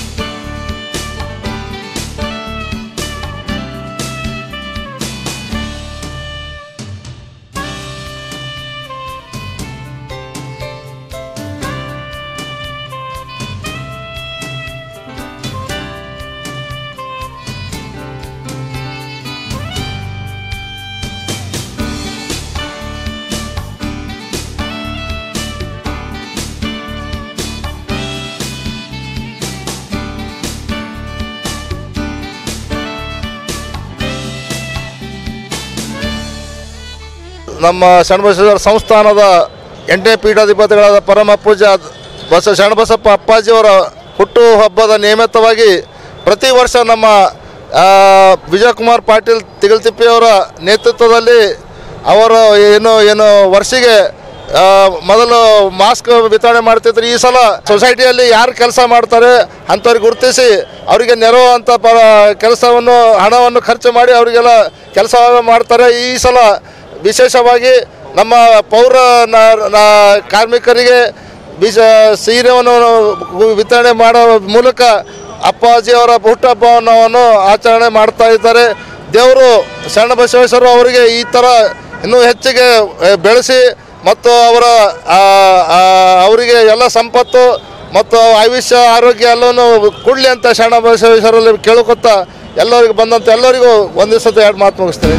ನಮ್ಮ ಶರಣಬಸವೇಶ್ವರ ಸಂಸ್ಥಾನದ ಎಂಟನೇ ಪೀಠಾಧಿಪತಿಗಳಾದ ಪರಮ ಪೂಜ್ಯ ಬಸ ಶರಣಬಸಪ್ಪ ಅಪ್ಪಾಜಿಯವರ ಹುಟ್ಟು ಹಬ್ಬದ ನಿಯಮಿತವಾಗಿ ಪ್ರತಿ ವರ್ಷ ನಮ್ಮ ಆ, ವಿಜಯಕುಮಾರ್ ಪಾಟೀಲ್ ತಿಗಲ್ತಿಪ್ಪಿಯವರ ನೇತೃತ್ವದಲ್ಲಿ ಅವರು ಏನು ಏನು ವರ್ಷಿಗೆ ಆ, ಮೊದಲು ಮಾಸ್ಕ್ ವಿತರಣೆ ಮಾಡ್ತಿದ್ರು ಈ ಸಲ ಸೊಸೈಟಿಯಲ್ಲಿ ಯಾರು ಕೆಲಸ ಮಾಡ್ತಾರೆ ಅಂಥವ್ರಿಗೆ ಗುರುತಿಸಿ ಅವರಿಗೆ ನೆರವು ಅಂತ ಪ ಕೆಲಸವನ್ನು ಹಣವನ್ನು ಖರ್ಚು ಮಾಡಿ ಅವರಿಗೆಲ್ಲ ಕೆಲಸ ಮಾಡ್ತಾರೆ ಈ ಸಲ ವಿಶೇಷವಾಗಿ ನಮ್ಮ ಪೌರ ನ- ನ- ಕಾರ್ಮಿಕರಿಗೆ ಬೀಜ ಸೀರೆಯನ್ನು ವಿತರಣೆ ಮಾಡೋ ಮೂಲಕ ಅಪ್ಪಾಜಿಯವರ ಹುಟ್ಟುಹಬ್ಬವನ್ನು ಆಚರಣೆ ಮಾಡ್ತಾ ಇದ್ದಾರೆ ದೇವರು ಶರಣ ಬಸವೇಶ್ವರ ಅವರಿಗೆ ಈ ಥರ ಇನ್ನೂ ಹೆಚ್ಚಿಗೆ ಆ, ಬೆಳೆಸಿ ಮತ್ತು ಅವರ ಆ, ಆ, ಅವರಿಗೆ ಎಲ್ಲ ಸಂಪತ್ತು ಮತ್ತು ಆಯುಷ್ಯ ಆರೋಗ್ಯ ಎಲ್ಲವನ್ನು ಕೊಡಲಿ ಅಂತ ಶರಣ ಬಸವೇಶ್ವರಲ್ಲಿ ಕೇಳ್ಕೊತಾ ಎಲ್ಲರಿಗೂ ಬಂದಂಥ ಎಲ್ಲರಿಗೂ ಒಂದು ದಿವಸದ ಎರಡು ಮಾತು ಮುಗಿಸ್ತೇನೆ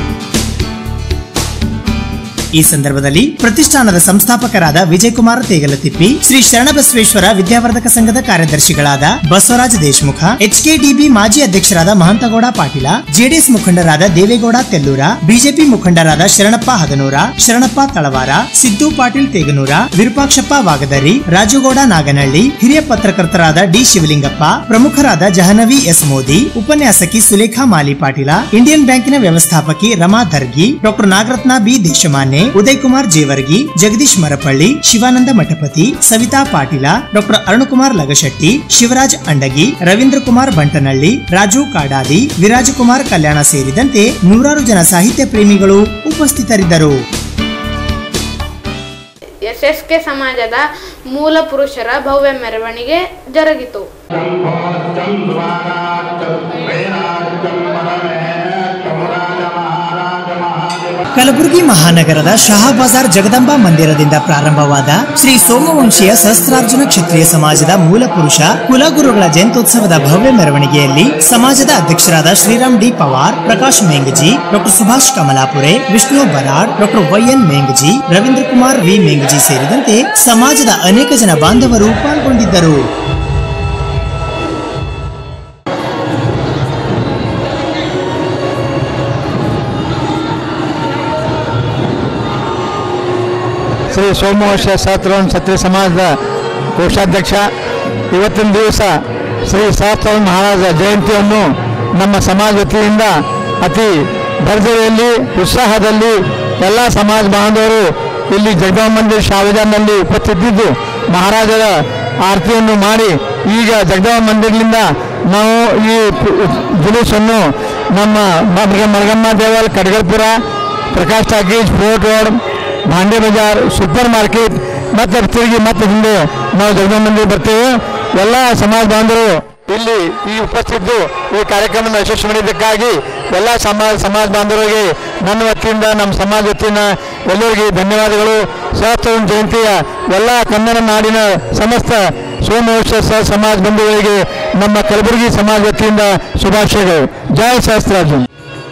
ಈ ಸಂದರ್ಭದಲ್ಲಿ ಪ್ರತಿಷ್ಠಾನದ ಸಂಸ್ಥಾಪಕರಾದ ವಿಜಯಕುಮಾರ ತೇಗಲತಿಪ್ಪಿ ಶ್ರೀ ಶರಣಬಸವೇಶ್ವರ ವಿದ್ಯಾವರ್ಧಕ ಸಂಘದ ಕಾರ್ಯದರ್ಶಿಗಳಾದ ಬಸವರಾಜ ದೇಶಮುಖ ಎಚ್ಕೆಡಿಬಿ ಮಾಜಿ ಅಧ್ಯಕ್ಷರಾದ ಮಹಂತಗೌಡ ಪಾಟೀಲ ಜೆಡಿಎಸ್ ಮುಖಂಡರಾದ ದೇವೇಗೌಡ ತೆಲ್ಲೂರ ಬಿಜೆಪಿ ಮುಖಂಡರಾದ ಶರಣಪ್ಪ ಹಗನೂರ ಶರಣಪ್ಪ ತಳವಾರ ಸಿದ್ದು ಪಾಟೀಲ್ ತೇಗನೂರ ವಿರೂಪಾಕ್ಷಪ್ಪ ವಾಗದರಿ ರಾಜುಗೌಡ ನಾಗನಹಳ್ಳಿ ಹಿರಿಯ ಪತ್ರಕರ್ತರಾದ ಡಿ ಶಿವಲಿಂಗಪ್ಪ ಪ್ರಮುಖರಾದ ಜಹನವಿ ಎಸ್ ಮೋದಿ ಉಪನ್ಯಾಸಕಿ ಸುಲೇಖಾ ಮಾಲಿ ಪಾಟೀಲ ಇಂಡಿಯನ್ ಬ್ಯಾಂಕಿನ ವ್ಯವಸ್ಥಾಪಕಿ Rama Dargi doctor Nagaratna B Deshmanya Uday Kumar Jewargi Jagadish Marapalli Shivananda Mathapati Savita Patil doctor Arunkumar Lagashetti Shivaraj Andagi Ravindra Kumar Bantanahalli Raju Kadadi Virajkumar Kalyan ಸೇರಿದಂತೆ ನೂರಾರು ಜನ ಸಾಹಿತ್ಯ ಪ್ರೇಮಿಗಳು ಉಪಸ್ಥಿತರಿದ್ದರು ಎಸ್ಎಸ್ಕೆ ಸಮಾಜದ ಮೂಲ ಪುರುಷರ ಭವ್ಯ ಮೆರವಣಿಗೆ ಜರುಗಿತು ಕಲಬುರಗಿ ಮಹಾನಗರದ ಶಹಾ ಬಜಾರ್ ಜಗದಂಬಾ ಮಂದಿರದಿಂದ ಪ್ರಾರಂಭವಾದ ಶ್ರೀ ಸೋಮವಂಶೀಯ ಸಹಸ್ರಾರ್ಜುನ ಕ್ಷತ್ರಿಯ ಸಮಾಜದ ಮೂಲ ಪುರುಷ ಕುಲಗುರುಗಳ ಜಯಂತ್ಯೋತ್ಸವದ ಭವ್ಯ ಮೆರವಣಿಗೆಯಲ್ಲಿ ಸಮಾಜದ ಅಧ್ಯಕ್ಷರಾದ Shriram D Pawar Prakash Mengaji doctor Subhash Kamalapure Vishnu Barad doctor YN Mengaji Ravindra Kumar V Mengaji ಸೇರಿದಂತೆ ಸಮಾಜದ ಅನೇಕ ಜನ ಬಾಂಧವರು ಪಾಲ್ಗೊಂಡಿದ್ದರು ಶ್ರೀ ಸೋಮವಂಶ ಸಹಸ್ರವನ್ ಕ್ಷತ್ರಿಯ ಸಮಾಜದ ಕೋಶಾಧ್ಯಕ್ಷ ಇವತ್ತಿನ ದಿವಸ ಶ್ರೀ ಸಹಸ್ರವನ್ ಮಹಾರಾಜ ಜಯಂತಿಯನ್ನು ನಮ್ಮ ಸಮಾಜ ವತಿಯಿಂದ ಅತಿ ಭರ್ಜರಿಯಲ್ಲಿ ಉತ್ಸಾಹದಲ್ಲಿ ಎಲ್ಲ ಸಮಾಜ ಬಾಂಧವರು ಇಲ್ಲಿ ಜಗದಾಂಬ ಮಂದಿರ ಶಾವಿಜಾನ್ನಲ್ಲಿ ಉಪಸ್ಥಿತಿದ್ದು ಮಹಾರಾಜರ ಆರತಿಯನ್ನು ಮಾಡಿ ಈಗ ಜಗದಾಂಬ ಮಂದಿರದಿಂದ ನಾವು ಈ ಪು- ಜುಲೂಸನ್ನು ನಮ್ಮ ಮರ್ಗ- ಮರ್ಗಮ್ಮ ದೇವಾಲ Kadagalpur Prakash talkies fort road Bhande Bazar super market ಮತ್ತೆ ತಿರುಗಿ ಮತ್ತೆ ಹಿಂದೆ ನಾವು ಜಗದಾಂಬ ಮಂದಿರ ಬರ್ತೇವೆ ಎಲ್ಲ ಸಮಾಜ ಬಾಂಧವರು ಇಲ್ಲಿ ಈ ಉಪಸ್ಥಿತಿದ್ದು ಈ ಕಾರ್ಯಕ್ರಮವನ್ನು ಯಶಸ್ವಿ ಮಾಡಿದ್ದಕ್ಕಾಗಿ ಎಲ್ಲ ಸಮಾಜ ಸಮಾಜ ಬಾಂಧವರಿಗೆ ನನ್ನ ವತಿಯಿಂದ ನಮ್ಮ ಸಮಾಜ ವತಿಯಿಂದ ಎಲ್ಲರಿಗೆ ಧನ್ಯವಾದಗಳು ಸಹಸ್ರವನ್ ಜಯಂತಿಯ ಎಲ್ಲ ಕನ್ನಡ ನಾಡಿನ ಸಮಸ್ತ ಸೋಮವಂಶ ಸಹ ಸಮಾಜ ಬಂಧುಗಳಿಗೆ ನಮ್ಮ ಕಲಬುರಗಿ ಸಮಾಜ ವತಿಯಿಂದ ಶುಭಾಶಯಗಳು ಜಯ ಸಹಸ್ರಾರ್ಜುನ್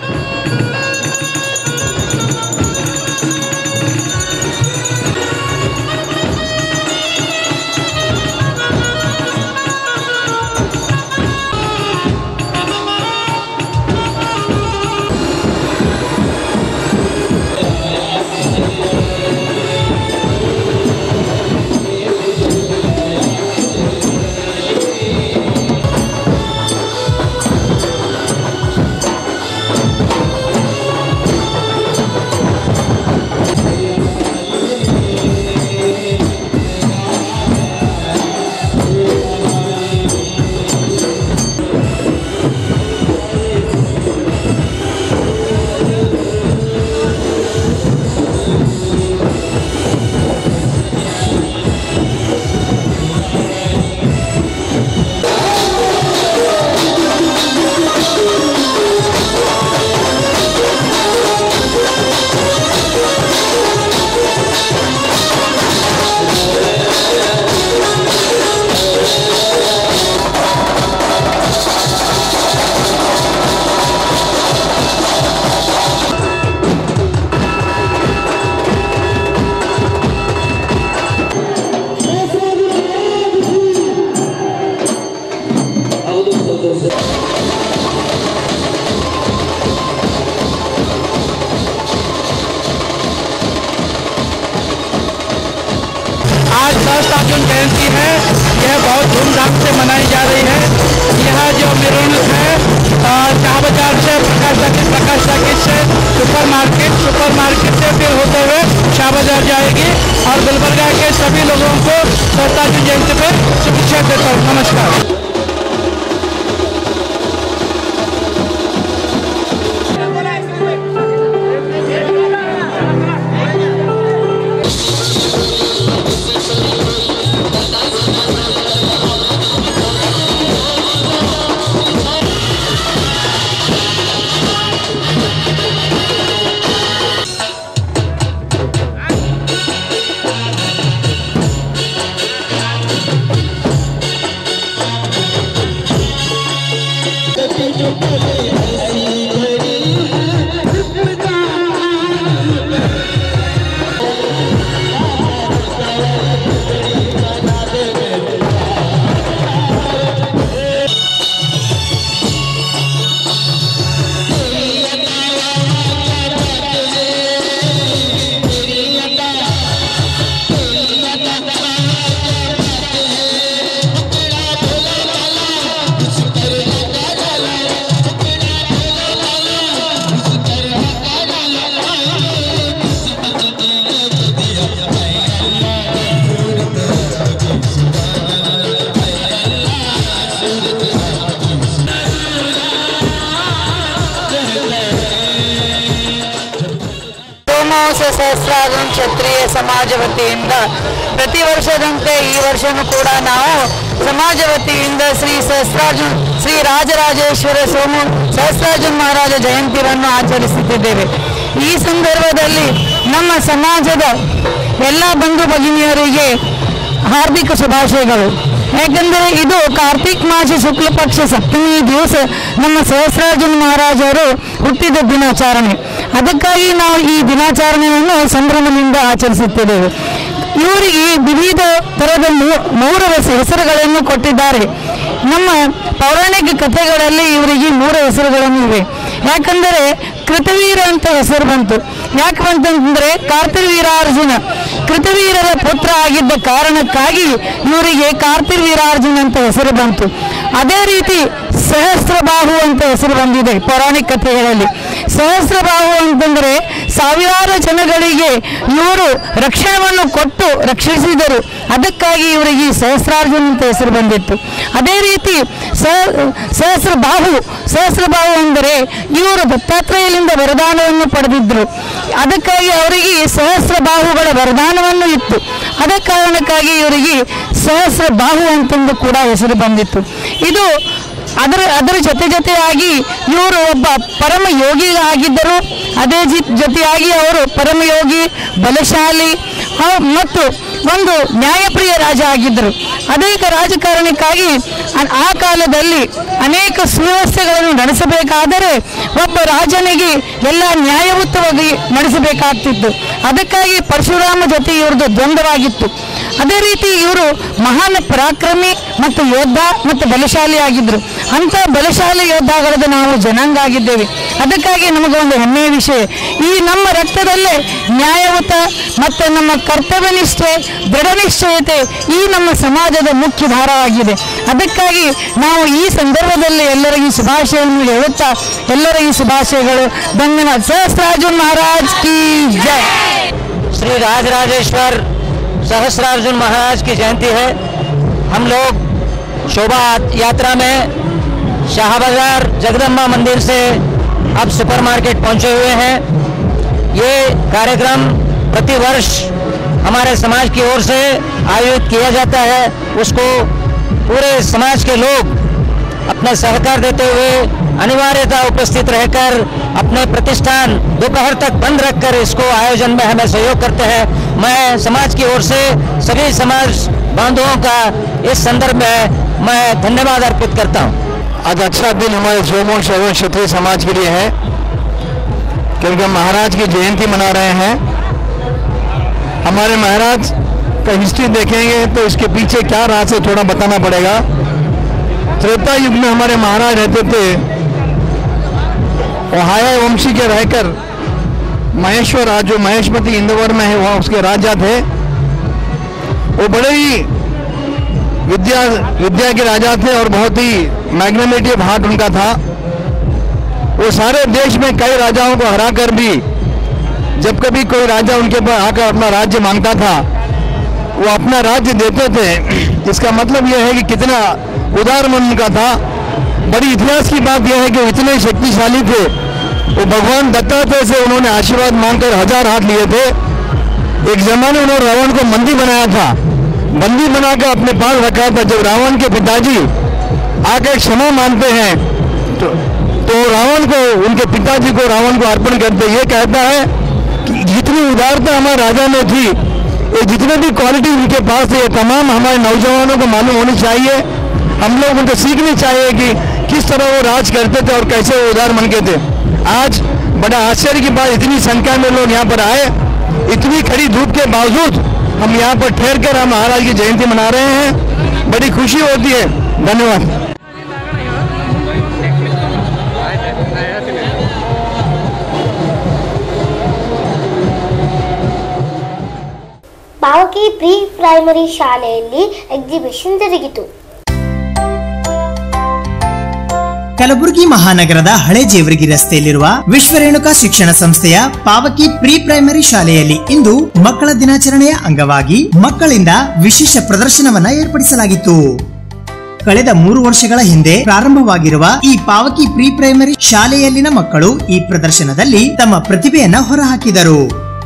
आज सहस्त्रार्जुन जयंती है यह बहुत धूमधाम से मनाई जा रही है यह जो मेरोनक है अ, शाह बाजार से प्रकाश टाकिस प्रकाश टाकिस से सुपर मार्केट सुपर मार्केट से फिर होते हुए शाह बाजार जाएगी और गुलबर्गा के सभी लोगों को सहस्त्रार्जुन जयंती पर शुभेच्छा देता हूँ नमस्कार ಸೋಮವಂಶ ಸಹಸ್ರಾರ್ಜುನ ಕ್ಷತ್ರಿಯ ಸಮಾಜ ವತಿಯಿಂದ ಪ್ರತಿ ವರ್ಷದಂತೆ ಈ ವರ್ಷನೂ ಕೂಡ ನಾವು ಸಮಾಜ ವತಿಯಿಂದ ಶ್ರೀ ಸಹಸ್ರಾರ್ಜುನ್ ಶ್ರೀ ರಾಜರಾಜೇಶ್ವರ ಸೋಮ ಸಹಸ್ರಾರ್ಜುನ್ ಮಹಾರಾಜ ಜಯಂತಿಯನ್ನು ಆಚರಿಸುತ್ತಿದ್ದೇವೆ ಈ ಸಂದರ್ಭದಲ್ಲಿ ನಮ್ಮ ಸಮಾಜದ ಎಲ್ಲ ಬಂಧು ಭಗಿನಿಯರಿಗೆ ಹಾರ್ದಿಕ ಶುಭಾಶಯಗಳು ಯಾಕೆಂದರೆ ಇದು ಕಾರ್ತಿಕ್ ಮಾಸ ಶುಕ್ಲ ಪಕ್ಷ ಸಪ್ತಮಿ ದಿವಸ ನಮ್ಮ ಸಹಸ್ರಾರ್ಜುನ ಮಹಾರಾಜರು ಹುಟ್ಟಿದ ದಿನಾಚರಣೆ ಅದಕ್ಕಾಗಿ ನಾವು ಈ ದಿನಾಚರಣೆಯನ್ನು ಸಂಭ್ರಮದಿಂದ ಆಚರಿಸುತ್ತಿದ್ದೇವೆ ಇವರಿಗೆ ವಿವಿಧ ಥರದ ಮೂ- ಮೂರು ಹೆಸ- ಹೆಸರುಗಳನ್ನು ಕೊಟ್ಟಿದ್ದಾರೆ ನಮ್ಮ ಪೌರಾಣಿಕ ಕಥೆಗಳಲ್ಲಿ ಇವರಿಗೆ ಮೂರು ಹೆಸರುಗಳನ್ನು ಇವೆ ಯಾಕಂದರೆ ಕೃತವೀರ ಅಂತ ಹೆಸರು ಬಂತು ಯಾಕೆ ಬಂತಂದ್ರೆ ಕಾರ್ತಿವೀರಾರ್ಜುನ ಕೃತವೀರರ ಪುತ್ರ ಆಗಿದ್ದ ಕಾರಣಕ್ಕಾಗಿ ಇವರಿಗೆ ಕಾರ್ತಿವೀರಾರ್ಜುನ ಅಂತ ಹೆಸರು ಬಂತು ಅದೇ ರೀತಿ ಸಹಸ್ರಬಾಹು ಅಂತ ಹೆಸರು ಬಂದಿದೆ ಪೌರಾಣಿಕ ಕಥೆಗಳಲ್ಲಿ ಸಹಸ್ರಬಾಹು ಅಂತಂದ್ರೆ ಸಾವಿರಾರು ಜನಗಳಿಗೆ ಇವರು ರಕ್ಷಣವನ್ನು ಕೊಟ್ಟು ರಕ್ಷಿಸಿದರು ಅದಕ್ಕಾಗಿ ಇವರಿಗೆ ಈ ಸಹಸ್ರಾರ್ಜುನ ಅಂತ ಹೆಸರು ಬಂದಿತ್ತು ಅದೇ ರೀತಿ ಸಹ ಸಹಸ್ರಬಾಹು ಸಹಸ್ರಬಾಹು ಅಂದರೆ ಇವರು ದತ್ತಾತ್ರೇಯಲಿಂದ ವರದಾನವನ್ನು ಪಡೆದಿದ್ದರು ಅದಕ್ಕಾಗಿ ಅವರಿಗೆ ಸಹಸ್ರಬಾಹುಗಳ ವರದಾನವನ್ನು ಇತ್ತು ಅದ ಕಾರಣಕ್ಕಾಗಿ ಇವರಿಗೆ ಸಹಸ್ರಬಾಹು ಅಂತಂದು ಕೂಡ ಹೆಸರು ಬಂದಿತ್ತು ಇದು ಅದರ ಅದರ ಜೊತೆ ಜೊತೆಯಾಗಿ ಇವರು ಒಬ್ಬ ಪರಮ ಯೋಗಿ ಆಗಿದ್ದರು ಅದೇ ಜಿ- ಜೊತೆಯಾಗಿ ಅವರು ಪರಮಯೋಗಿ ಬಲಶಾಲಿ ಅವ್- ಮತ್ತು ಒಂದು ನ್ಯಾಯಪ್ರಿಯ ರಾಜ ಆಗಿದ್ದರು ಅನೇಕ ರಾಜಕಾರಣಕ್ಕಾಗಿ ಆ- ಆ ಕಾಲದಲ್ಲಿ ಅನೇಕ ಸುವ್ಯವಸ್ಥೆಗಳನ್ನು ನಡೆಸಬೇಕಾದರೆ ಒಬ್ಬ ರಾಜನಿಗೆ ಎಲ್ಲ ನ್ಯಾಯಯುತವಾಗಿ ನಡೆಸಬೇಕಾಗ್ತಿತ್ತು ಅದಕ್ಕಾಗಿ ಪರಶುರಾಮ ಜೊತೆ ಇವ್ರದ್ದು ದ್ವಂದ್ವವಾಗಿತ್ತು ಅದೇ ರೀತಿ ಇವರು ಮಹಾನ್ ಪರಾಕ್ರಮಿ ಮತ್ತು ಯೋಧ ಮತ್ತು ಬಲಶಾಲಿ ಆಗಿದ್ದರು ಅಂತ ಬಲಶಾಲಿ ಯೋಧಗಳದ್ದು ನಾವು ಜನಾಂಗ ಆಗಿದ್ದೇವೆ ಅದಕ್ಕಾಗಿ ನಮಗೆ ಒಂದು ಹೆಮ್ಮೆಯ ವಿಷಯ ಈ ನಮ್ಮ ರಕ್ತದಲ್ಲೇ ನ್ಯಾಯಯುತ ಮತ್ತು ನಮ್ಮ ಕರ್ತವ್ಯನಿಷ್ಠೆ ದೃಢನಿಶ್ಚಯತೆ ಈ ನಮ್ಮ ಸಮಾಜದ ಮುಖ್ಯ ಧಾರವಾಗಿದೆ ಅದಕ್ಕಾಗಿ ನಾವು ಈ ಸಂದರ್ಭದಲ್ಲಿ ಎಲ್ಲರಿಗೂ ಶುಭಾಶಯವನ್ನು ಹೇಳುತ್ತಾ ಎಲ್ಲರಿಗೂ ಶುಭಾಶಯಗಳು ಧನ್ಯವಾದ ಸಹಸ್ರಾರ್ಜುನ್ ಮಹಾರಾಜ್ ಕಿ ಜೈ श्री राजराजेश्वर सहस्रार्जुन महाराज की जयंती है हम लोग शोभा यात्रा में शाह बाजार जगदम्बा मंदिर से अब सुपरमार्केट पहुंचे हुए हैं ये कार्यक्रम प्रतिवर्ष हमारे समाज की ओर से आयोजित किया जाता है उसको पूरे समाज के लोग अपना सहकार देते हुए अनिवार्यता उपस्थित रहकर अपने प्रतिष्ठान दोपहर तक बंद रखकर इसको आयोजन में हमें सहयोग करते हैं मैं समाज की ओर से सभी समाज बांधवों का इस संदर्भ में मैं धन्यवाद अर्पित करता हूँ आज अच्छा दिन हमारे सोमोश एवं क्षत्रिय समाज के लिए है क्योंकि हम महाराज की जयंती मना रहे हैं हमारे महाराज का हिस्ट्री देखेंगे तो इसके पीछे क्या राज है थोड़ा बताना पड़ेगा त्रेता युग में हमारे महाराज रहते थे ओहाया वंशी के रहकर महेश्वर राज जो महेशपति इंदौर में है वहाँ उसके राजा थे वो बड़े ही विद्या विद्या के राजा थे और बहुत ही मैग्नेमेटिव हार्ट उनका था वो सारे देश में कई राजाओं को हरा कर भी जब कभी कोई राजा उनके पास आकर अपना राज्य मांगता था वो अपना राज्य देते थे इसका मतलब यह है कि कितना उदार मन उनका था बड़ी इतिहास की बात यह है कि वो इतने शक्तिशाली थे वो भगवान दत्तात्रेय से उन्होंने आशीर्वाद मांगकर हजार हाथ लिए थे एक जमाने उन्होंने रावण को मंदी बनाया था बंदी बनाकर अपने पास रखा था जब रावण के पिताजी आकर क्षमा मानते हैं तो, तो रावण को उनके पिताजी को रावण को अर्पण करते ये कहता है कि जितनी उदारता हमारे राजा में थी ये जितने भी क्वालिटी उनके पास है ये तमाम हमारे नौजवानों को मालूम होनी चाहिए हम लोग उनको सीखनी चाहिए कि किस तरह वो राज करते थे और कैसे वो उदार मन के थे आज बड़ा आश्चर्य की बात इतनी संख्या में लोग यहाँ पर आए इतनी खड़ी धूप के बावजूद हम यहाँ पर ठहर कर हम महाराज की जयंती मना रहे हैं बड़ी खुशी होती है धन्यवाद ಪಾವಕಿ ಪ್ರೀ ಪ್ರೈಮರಿ ಶಾಲೆಯಲ್ಲಿ ಎಕ್ಸಿಬಿಷನ್ ಜರುಗಿತು ಕಲಬುರಗಿ ಮಹಾನಗರದ ಹಳೆ ಜೇವರ್ಗಿ ರಸ್ತೆಯಲ್ಲಿರುವ ವಿಶ್ವರೇಣುಕಾ ಶಿಕ್ಷಣ ಸಂಸ್ಥೆಯ ಪಾವಕಿ ಪ್ರೀ ಪ್ರೈಮರಿ ಶಾಲೆಯಲ್ಲಿ ಇಂದು ಮಕ್ಕಳ ದಿನಾಚರಣೆಯ ಅಂಗವಾಗಿ ಮಕ್ಕಳಿಂದ ವಿಶೇಷ ಪ್ರದರ್ಶನವನ್ನ ಏರ್ಪಡಿಸಲಾಗಿತ್ತು ಕಳೆದ ಮೂರು ವರ್ಷಗಳ ಹಿಂದೆ ಪ್ರಾರಂಭವಾಗಿರುವ ಈ ಪಾವಕಿ ಪ್ರೀ ಪ್ರೈಮರಿ ಶಾಲೆಯಲ್ಲಿನ ಮಕ್ಕಳು ಈ ಪ್ರದರ್ಶನದಲ್ಲಿ ತಮ್ಮ ಪ್ರತಿಭೆಯನ್ನ ಹೊರಹಾಕಿದರು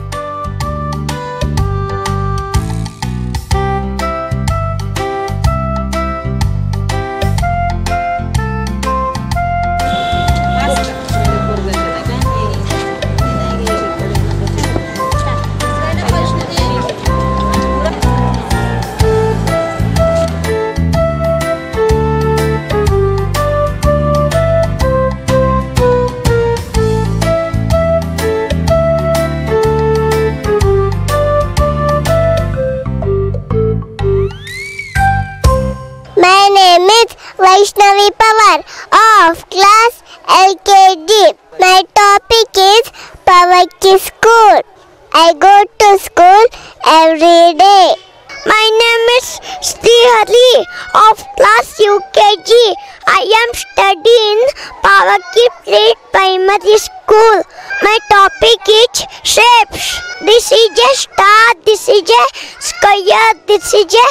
My name is Vaishnavi Pawar of class LKG. My topic is Pawaki School. I go to school every day. My name is Srihari of class UKG. I am studying Pawaki Plate Primary School. My topic is shapes. This is a star, this is a square, this is a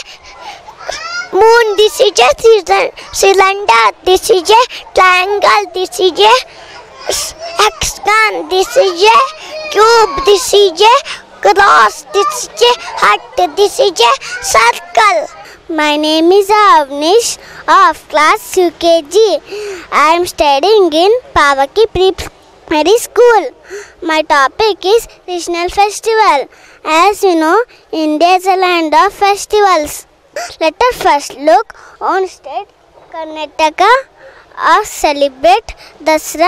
moon, this is a cylind- cylinder, this is a triangle, this is a s- hexagon, this is a cube, this is a cross, this is a heart, this is a circle. My name is Avnish of class UKG. I am studying in Pavaki Pre-Primary School. My topic is regional festival. As you know, India is a land of festivals. Let us first look on state Karnataka or celebrate Dasra.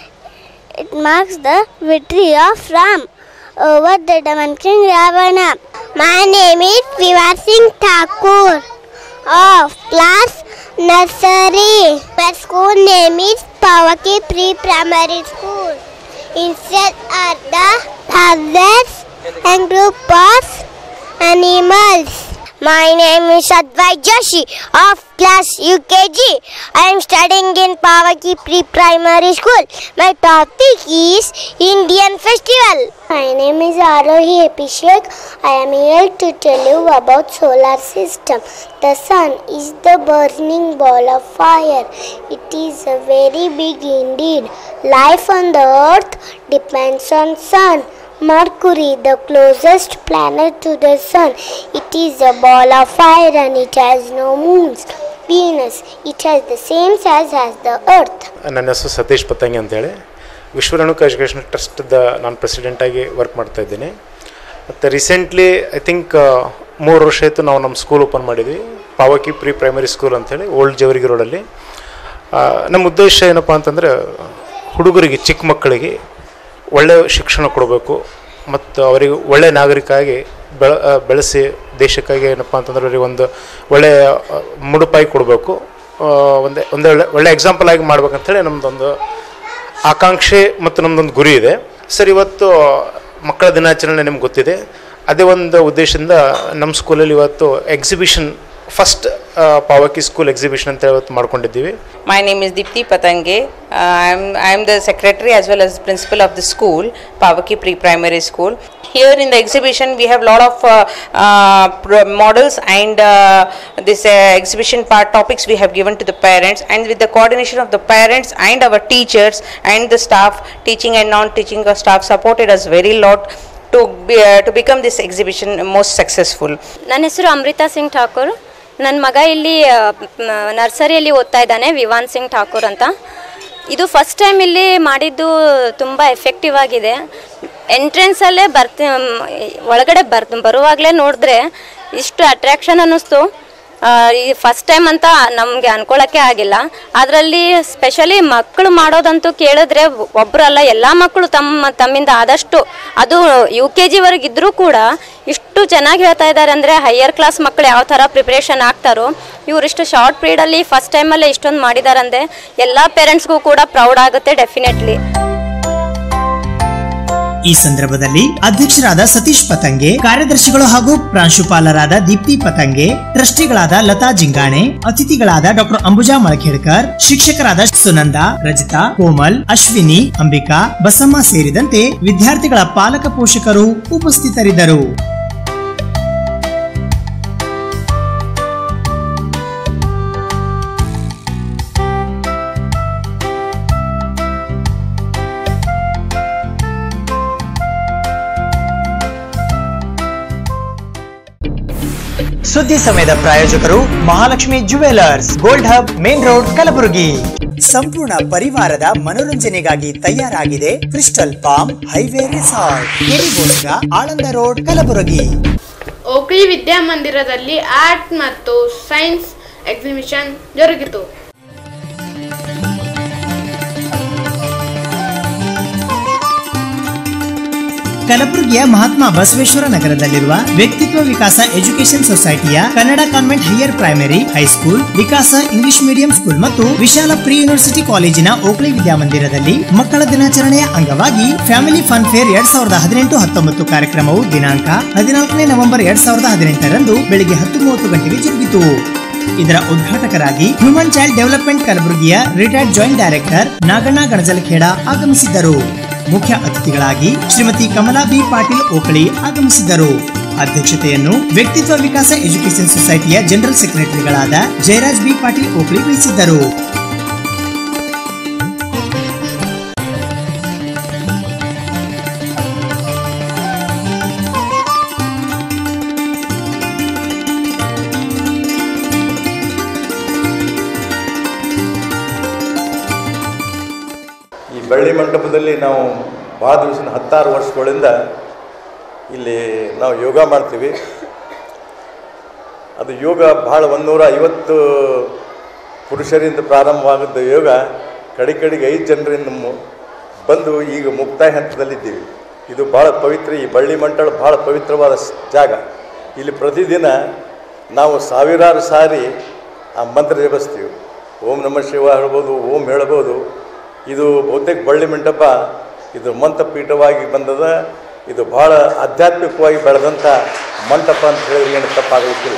It marks the victory of Ram over the Daman King Ravana. My name is Vivar Singh Thakur of class nursery. My school name is Pawaki Pre-Primary School. Inside are the thousands and group of animals. My name is Advai Joshi of class UKG. I am studying in Pavaki Pre-Primary School. My topic is Indian Festival. My name is Arohi Abhishek. I am here to tell you about solar system. The sun is the burning ball of fire. It is a very big indeed. Life on the earth depends on sun. Mercury, the closest planet to the sun, it is a ball of fire and it has no moons. Venus, it has the same size as the earth. ನನ್ನ ಹೆಸರು ಸತೀಶ್ ಪತಂಗಿ ಅಂತೇಳಿ ವಿಶ್ವರೇಣುಕ education ಟ್ರಸ್ಟ್ದ ನಾನು ಪ್ರೆಸಿಡೆಂಟಾಗಿ work ಮಾಡ್ತಾ ಇದ್ದೀನಿ ಮತ್ತು recently I think ಮೂರು ವರ್ಷ ಆಯಿತು ನಾವು ನಮ್ಮ ಸ್ಕೂಲ್ ಓಪನ್ ಮಾಡಿದ್ವಿ ಪಾವಕಿ ಪ್ರೀ ಪ್ರೈಮರಿ ಸ್ಕೂಲ್ ಅಂತೇಳಿ ಓಲ್ಡ್ ಜವರಿಗಿ ರೋಡಲ್ಲಿ ಆ, ನಮ್ಮ ಉದ್ದೇಶ ಏನಪ್ಪ ಅಂತಂದರೆ ಹುಡುಗರಿಗೆ ಚಿಕ್ಕ ಮಕ್ಕಳಿಗೆ ಒಳ್ಳೆಯ ಶಿಕ್ಷಣ ಕೊಡಬೇಕು ಮತ್ತು ಅವರಿಗೆ ಒಳ್ಳೆಯ ನಾಗರಿಕಾಗಿ ಬೆಳ ಆ, ಬೆಳೆಸಿ ದೇಶಕ್ಕಾಗಿ ಏನಪ್ಪ ಅಂತಂದ್ರೆ ಅವರಿಗೆ ಒಂದು ಒಳ್ಳೆಯ ಆ, ಮುಡುಪಾಗಿ ಕೊಡಬೇಕು ಒಂದೇ ಒಂದೇ ಒಳ್ಳೆ ಒಳ್ಳೆ ಎಕ್ಸಾಂಪಲ್ ಆಗಿ ಮಾಡ್ಬೇಕಂತೇಳಿ ನಮ್ಮದೊಂದು ಆಕಾಂಕ್ಷೆ ಮತ್ತು ನಮ್ಮದೊಂದು ಗುರಿ ಇದೆ ಸರ್ ಇವತ್ತು ಮಕ್ಕಳ ದಿನಾಚರಣೆ ನಿಮ್ಗೆ ಗೊತ್ತಿದೆ ಅದೇ ಒಂದು ಉದ್ದೇಶದಿಂದ ನಮ್ಮ ಸ್ಕೂಲಲ್ಲಿ ಇವತ್ತು exhibition first Pavaki school exhibition ಅಂತ ಇವತ್ತು ಮಾಡ್ಕೊಂಡಿದ್ದೀವಿ My name is Deepthi Patange. Uh, I'm, I'm the secretary as well as principal of the school, Pavaki Pre-Primary School. Here in the exhibition, we have a lot of uh, uh, pro- models and uh, this uh, exhibition part topics we have given to the parents and with the coordination of the parents and our teachers and the staff, teaching and non-teaching staff supported us very lot to, be, uh, to become this exhibition most successful. ನನ್ನ ಹೆಸರು ಅಮೃತಾ ಸಿಂಗ್ ಠಾಕೂರ್ ನನ್ನ ಮಗ ಇಲ್ಲಿ ಆ, ಮ್, ನರ್ಸರಿಯಲ್ಲಿ ಓದ್ತಾ ಇದ್ದಾನೆ ವಿವಾನ್ ಸಿಂಗ್ ಠಾಕೂರ್ ಅಂತ ಇದು ಫಸ್ಟ್ ಟೈಮ್ ಇಲ್ಲಿ ಮಾಡಿದ್ದು ತುಂಬ ಎಫೆಕ್ಟಿವ್ ಆಗಿದೆ ಎಂಟ್ರೆನ್ಸಲ್ಲೇ ಬರ್ತಿ ಮ್, ಒಳಗಡೆ ಬರ್ ಬರುವಾಗಲೇ ನೋಡಿದ್ರೆ ಇಷ್ಟು ಅಟ್ರ್ಯಾಕ್ಷನ್ ಅನ್ನಿಸ್ತು ಆ, ಈ ಫಸ್ಟ್ ಟೈಮ್ ಅಂತ ನಮಗೆ ಅನ್ಕೊಳ್ಳೋಕ್ಕೆ ಆಗಿಲ್ಲ ಅದರಲ್ಲಿ ಸ್ಪೆಷಲಿ ಮಕ್ಕಳು ಮಾಡೋದಂತೂ ಕೇಳಿದ್ರೆ ಒಬ್ಬರಲ್ಲ ಎಲ್ಲ ಮಕ್ಕಳು ತಮ್ಮ ತಮ್ಮಿಂದ ಆದಷ್ಟು ಅದು ಯು ಕೆ ಜಿವರೆಗಿದ್ರೂ ಕೂಡ ಇಷ್ಟು ಚೆನ್ನಾಗಿ ಹೇಳ್ತಾ ಇದ್ದಾರೆ ಅಂದರೆ ಹೈಯರ್ ಕ್ಲಾಸ್ ಮಕ್ಕಳು ಯಾವ ಥರ ಪ್ರಿಪ್ರೇಷನ್ ಆಗ್ತಾರೋ ಇವರಿಷ್ಟು ಶಾರ್ಟ್ ಪೀರಿಯಡಲ್ಲಿ ಫಸ್ಟ್ ಟೈಮಲ್ಲೇ ಇಷ್ಟೊಂದು ಮಾಡಿದ್ದಾರೆ ಅಂದರೆ ಎಲ್ಲ ಪೇರೆಂಟ್ಸ್ಗೂ ಕೂಡ ಪ್ರೌಡ್ ಆಗುತ್ತೆ ಡೆಫಿನೆಟ್ಲಿ ಈ ಸಂದರ್ಭದಲ್ಲಿ ಅಧ್ಯಕ್ಷರಾದ ಸತೀಶ್ ಪತಂಗೆ ಕಾರ್ಯದರ್ಶಿಗಳು ಹಾಗೂ ಪ್ರಾಂಶುಪಾಲರಾದ ದೀಪ್ತಿ ಪತಂಗೆ ಟ್ರಸ್ಟಿಗಳಾದ ಲತಾ ಜಿಂಗಾಣೆ ಅತಿಥಿಗಳಾದ ಡಾಕ್ಟರ್ ಅಂಬುಜಾ ಮಳಖೇಡ್ಕರ್ ಶಿಕ್ಷಕರಾದ ಸುನಂದ ರಜಿತಾ ಕೋಮಲ್ ಅಶ್ವಿನಿ ಅಂಬಿಕಾ ಬಸಮ್ಮ ಸೇರಿದಂತೆ ವಿದ್ಯಾರ್ಥಿಗಳ ಪಾಲಕ ಪೋಷಕರು ಉಪಸ್ಥಿತರಿದ್ದರು ಸುದ್ದಿ ಸಮಯದ ಪ್ರಾಯೋಜಕರು Mahalakshmi jewellers gold hub main road Kalaburagi ಸಂಪೂರ್ಣ ಪರಿವಾರದ ಮನೋರಂಜನೆಗಾಗಿ ತಯಾರಾಗಿದೆ ಕ್ರಿಸ್ಟಲ್ ಪಾಮ್ ಹೈವೇ ರಿಸಾರ್ಟ್ ಕೆರಿಗೋಸ್ಕರ ಆಳಂದ ರೋಡ್ ಕಲಬುರಗಿ ಓಕ್ಲಿ ವಿದ್ಯಾಮಂದಿರದಲ್ಲಿ ಆರ್ಟ್ ಮತ್ತು ಸೈನ್ಸ್ ಎಕ್ಸಿಬಿಷನ್ ಜರುಗಿತು ಕಲಬುರಗಿಯ ಮಹಾತ್ಮ ಬಸವೇಶ್ವರ ನಗರದಲ್ಲಿರುವ ವ್ಯಕ್ತಿತ್ವ ವಿಕಾಸ ಎಜುಕೇಶನ್ ಸೊಸೈಟಿಯ Kannada convent higher primary high school Vikasa English medium school ಮತ್ತು ವಿಶಾಲ ಪ್ರಿ ಯೂನಿವರ್ಸಿಟಿ ಕಾಲೇಜಿನ ಓಕ್ಲಿ ವಿದ್ಯಾಮಂದಿರದಲ್ಲಿ ಮಕ್ಕಳ ದಿನಾಚರಣೆಯ ಅಂಗವಾಗಿ ಫ್ಯಾಮಿಲಿ ಫನ್ ಫೇರ್ ಎರಡ್ ಸಾವಿರದ ಹದಿನೆಂಟು ಹತ್ತೊಂಬತ್ತು ಕಾರ್ಯಕ್ರಮವು ದಿನಾಂಕ ಹದಿನಾಲ್ಕನೇ ನವೆಂಬರ್ ಎರಡ್ ಸಾವಿರದ ಹದಿನೆಂಟರಂದು ಬೆಳಿಗ್ಗೆ ಹತ್ತು ಮೂವತ್ತು ಗಂಟೆಗೆ ಜರುಗಿತು ಇದರ ಉದ್ಘಾಟಕರಾಗಿ ಹ್ಯೂಮನ್ ಚೈಲ್ಡ್ ಡೆವಲಪ್ಮೆಂಟ್ ಕಲಬುರಗಿಯ retired joint director Naganna Ganajalakhed ಆಗಮಿಸಿದ್ದರು ಮುಖ್ಯ ಅತಿಥಿಗಳಾಗಿ ಶ್ರೀಮತಿ ಕಮಲಾ ಬಿ ಪಾಟೀಲ್ ಓಕಳಿ ಆಗಮಿಸಿದ್ದರು ಅಧ್ಯಕ್ಷತೆಯನ್ನು ವ್ಯಕ್ತಿತ್ವ ವಿಕಾಸ ಎಜುಕೇಶನ್ ಸೊಸೈಟಿಯ ಜನರಲ್ ಸೆಕ್ರೆಟರಿಗಳಾದ ಜಯರಾಜ್ ಬಿ ಪಾಟೀಲ್ ಓಕಳಿ ವಹಿಸಿದ್ದರು ಈ ಬಳ್ಳಿ ಮಂಟಪದಲ್ಲಿ ನಾವು ಭಾಳ ದಿವಸ ಹತ್ತಾರು ವರ್ಷಗಳಿಂದ ಇಲ್ಲಿ ನಾವು ಯೋಗ ಮಾಡ್ತೀವಿ ಅದು ಯೋಗ ಭಾಳ ಒಂದೂರ ಐವತ್ತು ಪುರುಷರಿಂದ ಪ್ರಾರಂಭವಾಗಿದ್ದ ಯೋಗ ಕಡೆ ಕಡೆಗೆ ಐದು ಜನರಿಂದ ಮು- ಬಂದು ಈಗ ಮುಕ್ತಾಯ ಹಂತದಲ್ಲಿದ್ದೀವಿ ಇದು ಭಾಳ ಪವಿತ್ರ ಈ ಬಳ್ಳಿ ಮಂಟಪ ಭಾಳ ಪವಿತ್ರವಾದ ಸ್- ಜಾಗ ಇಲ್ಲಿ ಪ್ರತಿದಿನ ನಾವು ಸಾವಿರಾರು ಸಾರಿ ಆ ಮಂತ್ರ ಜಪಿಸ್ತೀವಿ ಓಂ ನಮ ಶಿವ ಹೇಳ್ಬೋದು ಓಂ ಹೇಳ್ಬೋದು ಇದು ಬಹುತೇಕ ಬಳ್ಳಿ ಮಂಟಪ ಇದು ಮಂತ್ರಪೀಠವಾಗಿ ಬಂದದ ಇದು ಭಾಳ ಆಧ್ಯಾತ್ಮಿಕವಾಗಿ ಬೆಳೆದಂಥ ಮಂಟಪ ಅಂತ ಹೇಳಿದ್ರೆ ಏನು ತಪ್ಪಾಗಲಿಕ್ಕಿಲ್ಲ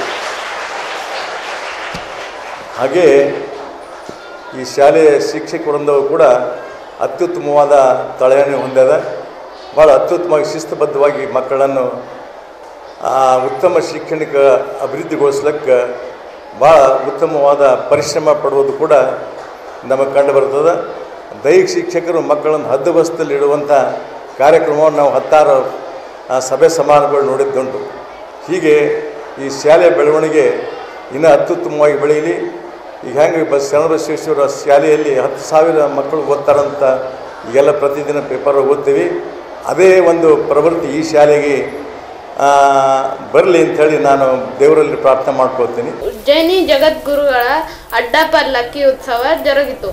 ಹಾಗೆ ಈ ಶಾಲೆಯ ಶಿಕ್ಷಕ ವೃಂದವು ಕೂಡ ಅತ್ಯುತ್ತಮವಾದ ತಳೆಯನ್ನು ಹೊಂದಿದ ಭಾಳ ಅತ್ಯುತ್ತಮವಾಗಿ ಶಿಸ್ತುಬದ್ಧವಾಗಿ ಮಕ್ಕಳನ್ನು ಆ, ಉತ್ತಮ ಶೈಕ್ಷಣಿಕ ಅಭಿವೃದ್ಧಿಗೊಳಿಸ್ಲಿಕ್ಕೆ ಭಾಳ ಉತ್ತಮವಾದ ಪರಿಶ್ರಮ ಪಡುವುದು ಕೂಡ ನಮಗೆ ಕಂಡು ಬರ್ತದೆ ದೈಹಿಕ ಶಿಕ್ಷಕರು ಮಕ್ಕಳನ್ನು ಹದ್ದುಬಸ್ತಲ್ಲಿಡುವಂಥ ಕಾರ್ಯಕ್ರಮವನ್ನು ನಾವು ಹತ್ತಾರು ಆ, ಸಭೆ ಸಮಾರಂಭಗಳು ನೋಡಿದ್ದುಂಟು ಹೀಗೆ ಈ ಶಾಲೆಯ ಬೆಳವಣಿಗೆ ಇನ್ನೂ ಅತ್ಯುತ್ತಮವಾಗಿ ಬೆಳೀಲಿ ಈಗ ಹೆಂಗೆ ಬಸ್ ಶರಣಬಸವೇಶ್ವರ ಶಾಲೆಯಲ್ಲಿ ಹತ್ತು ಸಾವಿರ ಮಕ್ಕಳು ಓದ್ತಾರಂತ ಈಗೆಲ್ಲ ಪ್ರತಿದಿನ ಪೇಪರ್ ಓದ್ತೀವಿ ಅದೇ ಒಂದು ಪ್ರವೃತ್ತಿ ಈ ಶಾಲೆಗೆ ಬರಲಿ ಅಂಥೇಳಿ ನಾನು ದೇವರಲ್ಲಿ ಪ್ರಾರ್ಥನೆ ಮಾಡ್ಕೊಳ್ತೀನಿ ಉಜ್ಜಯಿನಿ ಜಗದ್ಗುರುಗಳ ಅಡ್ಡ ಪಲ್ಲಕ್ಕಿ ಉತ್ಸವ ಜರುಗಿತು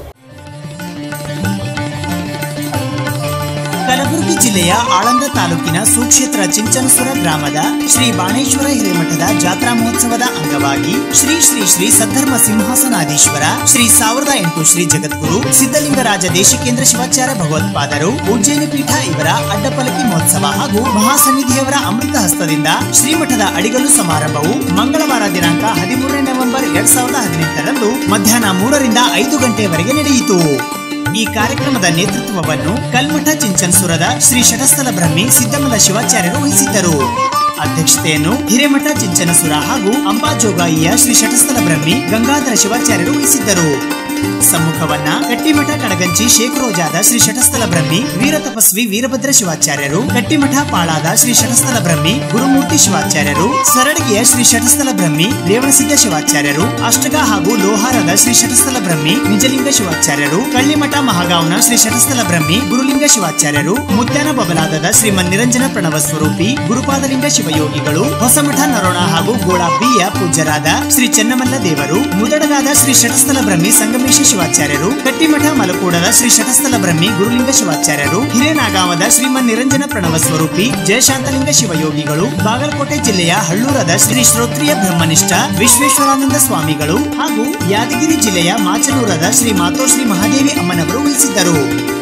ಕಲಬುರಗಿ ಜಿಲ್ಲೆಯ ಆಳಂದ ತಾಲೂಕಿನ ಸುಕ್ಷೇತ್ರ ಚಿಂಚನಸುರ ಗ್ರಾಮದ ಶ್ರೀ ಬಾಣೇಶ್ವರ ಹಿರೇಮಠದ ಜಾತ್ರಾ ಮಹೋತ್ಸವದ ಅಂಗವಾಗಿ ಶ್ರೀ ಶ್ರೀ ಶ್ರೀ ಸದ್ಧರ್ಮ ಸಿಂಹಾಸನಾಧೀಶ್ವರ ಶ್ರೀ ಸಾವಿರದ ಎಂಟು ಶ್ರೀ ಜಗದ್ಗುರು ಸಿದ್ಧಲಿಂಗರಾಜ ದೇಶಿಕೇಂದ್ರ ಶಿವಾಚಾರ್ಯ ಭಗವತ್ಪಾದರು ಉಜ್ಜಯಿನಿ ಪೀಠ ಇವರ ಅಡ್ಡಪಲಕಿ ಮಹೋತ್ಸವ ಹಾಗೂ ಮಹಾಸನ್ನಿಧಿಯವರ ಅಮೃತ ಹಸ್ತದಿಂದ ಶ್ರೀಮಠದ ಅಡಿಗಲ್ಲು ಸಮಾರಂಭವು ಮಂಗಳವಾರ ದಿನಾಂಕ ಹದಿಮೂರನೇ ನವೆಂಬರ್ ಎರಡ್ ಸಾವಿರದ ಹದಿನೆಂಟರಂದು ಮಧ್ಯಾಹ್ನ ಮೂರರಿಂದ ಐದು ಗಂಟೆಯವರೆಗೆ ನಡೆಯಿತು ಈ ಕಾರ್ಯಕ್ರಮದ ನೇತೃತ್ವವನ್ನು ಕಲ್ಮಠ ಚಿಂಚನ್ಸುರದ ಶ್ರೀ ಶಟಸ್ಥಲ ಬ್ರಹ್ಮಿ ಸಿದ್ದಮಲ ಶಿವಾಚಾರ್ಯರು ವಹಿಸಿದ್ದರು ಅಧ್ಯಕ್ಷತೆಯನ್ನು ಹಿರೇಮಠ ಚಿಂಚನಸುರ ಹಾಗೂ ಅಂಬಾಜೋಗಾಯಿಯ ಶ್ರೀ ಶಟಸ್ಥಲ ಬ್ರಹ್ಮಿ ಗಂಗಾಧರ ಶಿವಾಚಾರ್ಯರು ವಹಿಸಿದ್ದರು ಸಮ್ಮುಖವನ್ನ ಕಟ್ಟಿಮಠ ಕಡಗಂಚಿ ಶೇಖರೋಜಾದ ಶ್ರೀ ಶಟಸ್ಥಲ ಬ್ರಹ್ಮಿ ವೀರ ತಪಸ್ವಿ ವೀರಭದ್ರ ಶಿವಾಚಾರ್ಯರು ಕಟ್ಟಿಮಠ ಪಾಳಾದ ಶ್ರೀ ಶಟಸ್ಥಲ ಬ್ರಹ್ಮಿ ಗುರುಮೂರ್ತಿ ಶಿವಾಚಾರ್ಯರು ಸರಡಗಿಯ ಶ್ರೀ ಶಟಸ್ಥಲ ಬ್ರಹ್ಮಿ ರೇವಣಸಿದ್ಧ ಶಿವಾಚಾರ್ಯರು ಅಷ್ಟಗ ಹಾಗೂ ಲೋಹಾರದ ಶ್ರೀ ಶಟಸ್ಥಲ ಬ್ರಹ್ಮಿ ನಿಜಲಿಂಗ ಶಿವಾಚಾರ್ಯರು ಕಳ್ಳಿಮಠ ಮಹಾಗಾವ್ನ ಶ್ರೀ ಶಟಸ್ಥಲ ಬ್ರಹ್ಮಿ ಗುರುಲಿಂಗ ಶಿವಾಚಾರ್ಯರು ಮುತ್ಯಾನ ಬಬಲಾದದ ಶ್ರೀಮನ್ ನಿರಂಜನ ಪ್ರಣವ ಸ್ವರೂಪಿ ಗುರುಪಾದಲಿಂಗ ಶಿವ ಶಿವಯೋಗಿಗಳು ಹೊಸಮಠ ನರೋಣ ಹಾಗೂ ಗೋಳ ಬಿಯ ಪೂಜ್ಯರಾದ ಶ್ರೀ ಚೆನ್ನಮಲ್ಲ ದೇವರು ಮುದಡಗಾದ ಶ್ರೀ ಶಟಸ್ಥಲ ಬ್ರಹ್ಮಿ ಸಂಗಮೇಶ ಶಿವಾಚಾರ್ಯರು ಕಟ್ಟಿಮಠ ಮಲಕೂಡದ ಶ್ರೀ ಶಟಸ್ಥಲ ಬ್ರಹ್ಮಿ ಗುರುಲಿಂಗ ಶಿವಾಚಾರ್ಯರು ಹಿರೇನಾಗಾಮದ ಶ್ರೀಮನ್ ನಿರಂಜನ ಪ್ರಣವ ಸ್ವರೂಪಿ ಜಯಶಾಂತಲಿಂಗ ಶಿವಯೋಗಿಗಳು ಬಾಗಲಕೋಟೆ ಜಿಲ್ಲೆಯ ಹಳ್ಳೂರದ ಶ್ರೀ ಶ್ರೋತ್ರಿಯ ಬ್ರಹ್ಮನಿಷ್ಠ ವಿಶ್ವೇಶ್ವರಾನಂದ ಸ್ವಾಮಿಗಳು ಹಾಗೂ ಯಾದಗಿರಿ ಜಿಲ್ಲೆಯ ಮಾಚನೂರದ ಶ್ರೀ ಮಾತೋಶ್ರೀ ಮಹಾದೇವಿ ಅಮ್ಮನವರು ವಹಿಸಿದ್ದರು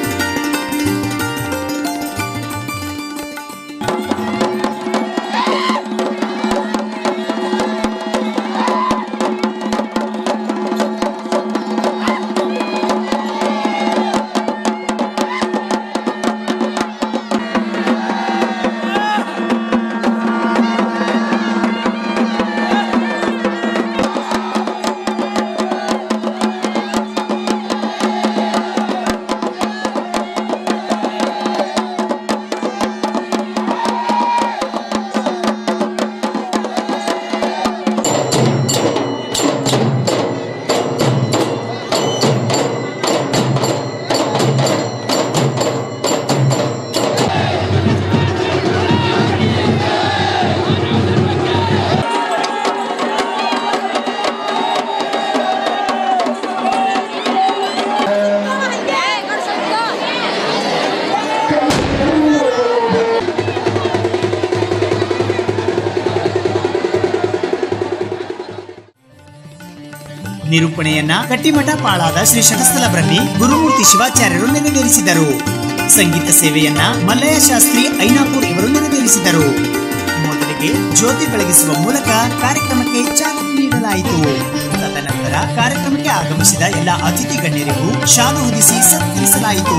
ನಿರೂಪಣೆಯನ್ನ ಕಟ್ಟಿಮಠ ಪಾಳಾದ ಶ್ರೀ ಶಟಸ್ಥಲ ಬ್ರಹ್ಮಿ ಗುರುಮೂರ್ತಿ ಶಿವಾಚಾರ್ಯರು ನೆರವೇರಿಸಿದರು ಸಂಗೀತ ಸೇವೆಯನ್ನ ಮಲ್ಲಯ್ಯ ಶಾಸ್ತ್ರಿ ಐನಾಪುರ್ ಇವರು ನೆರವೇರಿಸಿದರು ಮೊದಲಿಗೆ ಜ್ಯೋತಿ ಬೆಳಗಿಸುವ ಮೂಲಕ ಕಾರ್ಯಕ್ರಮಕ್ಕೆ ಚಾಲನೆ ನೀಡಲಾಯಿತು ತದನಂತರ ಕಾರ್ಯಕ್ರಮಕ್ಕೆ ಆಗಮಿಸಿದ ಎಲ್ಲ ಅತಿಥಿ ಗಣ್ಯರಿಗೂ ಶಾಲು ಹೊದಿಸಿ ಸತ್ಕರಿಸಲಾಯಿತು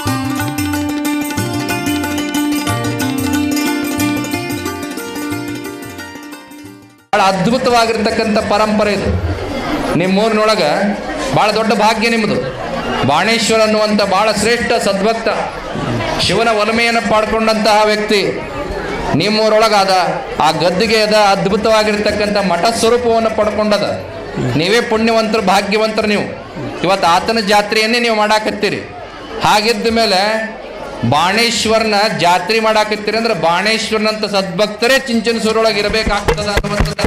ಬಹಳ ಅದ್ಭುತವಾಗಿರ್ತಕ್ಕಂಥ ಪರಂಪರೆ ಇದು ನಿಮ್ಮೂರಿನೊಳಗೆ ಭಾಳ ದೊಡ್ಡ ಭಾಗ್ಯ ನಿಮ್ಮದು ಬಾಣೇಶ್ವರ ಅನ್ನುವಂಥ ಭಾಳ ಶ್ರೇಷ್ಠ ಸದ್ಭಕ್ತ ಶಿವನ ಒಲಮೆಯನ್ನು ಪಾಡ್ಕೊಂಡಂತಹ ವ್ಯಕ್ತಿ ನಿಮ್ಮೂರೊಳಗೆ ಅದ ಆ ಗದ್ದಿಗೆ ಅದ ಅದ್ಭುತವಾಗಿರ್ತಕ್ಕಂಥ ಮಠ ಸ್ವರೂಪವನ್ನು ಪಡ್ಕೊಂಡದ ನೀವೇ ಪುಣ್ಯವಂತರು ಭಾಗ್ಯವಂತರು ನೀವು ಇವತ್ತು ಆತನ ಜಾತ್ರೆಯನ್ನೇ ನೀವು ಮಾಡಾಕತ್ತೀರಿ ಹಾಗಿದ್ದ ಮೇಲೆ ಬಾಣೇಶ್ವರನ ಜಾತ್ರೆ ಮಾಡಾಕತ್ತೀರಿ ಅಂದ್ರೆ ಬಾಣೇಶ್ವರನಂತ ಸದ್ಭಕ್ತರೇ ಚಿಂಚನ ಸೂರೊಳಗೆ ಇರಬೇಕಾಗ್ತದ ಅನ್ನುವಂಥದ್ದು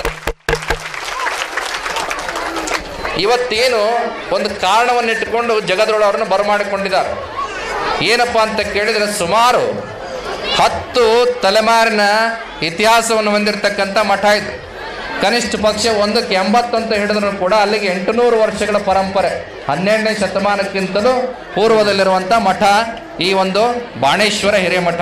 ಇವತ್ತೇನು ಒಂದು ಕಾರಣವನ್ನು ಇಟ್ಟುಕೊಂಡು ಜಗದ್ರೊಳವ್ರನ್ನ ಬರಮಾಡಿಕೊಂಡಿದ್ದಾರೆ ಏನಪ್ಪ ಅಂತ ಕೇಳಿದರೆ ಸುಮಾರು ಹತ್ತು ತಲೆಮಾರಿನ ಇತಿಹಾಸವನ್ನು ಹೊಂದಿರತಕ್ಕಂಥ ಮಠ ಇದು ಕನಿಷ್ಠ ಪಕ್ಷ ಒಂದಕ್ಕೆ ಎಂಬತ್ತು ಅಂತ ಹಿಡಿದ್ರು ಕೂಡ ಅಲ್ಲಿಗೆ ಎಂಟುನೂರು ವರ್ಷಗಳ ಪರಂಪರೆ ಹನ್ನೆರಡನೇ ಶತಮಾನಕ್ಕಿಂತಲೂ ಪೂರ್ವದಲ್ಲಿರುವಂಥ ಮಠ ಈ ಒಂದು ಬಾಣೇಶ್ವರ ಹಿರೇಮಠ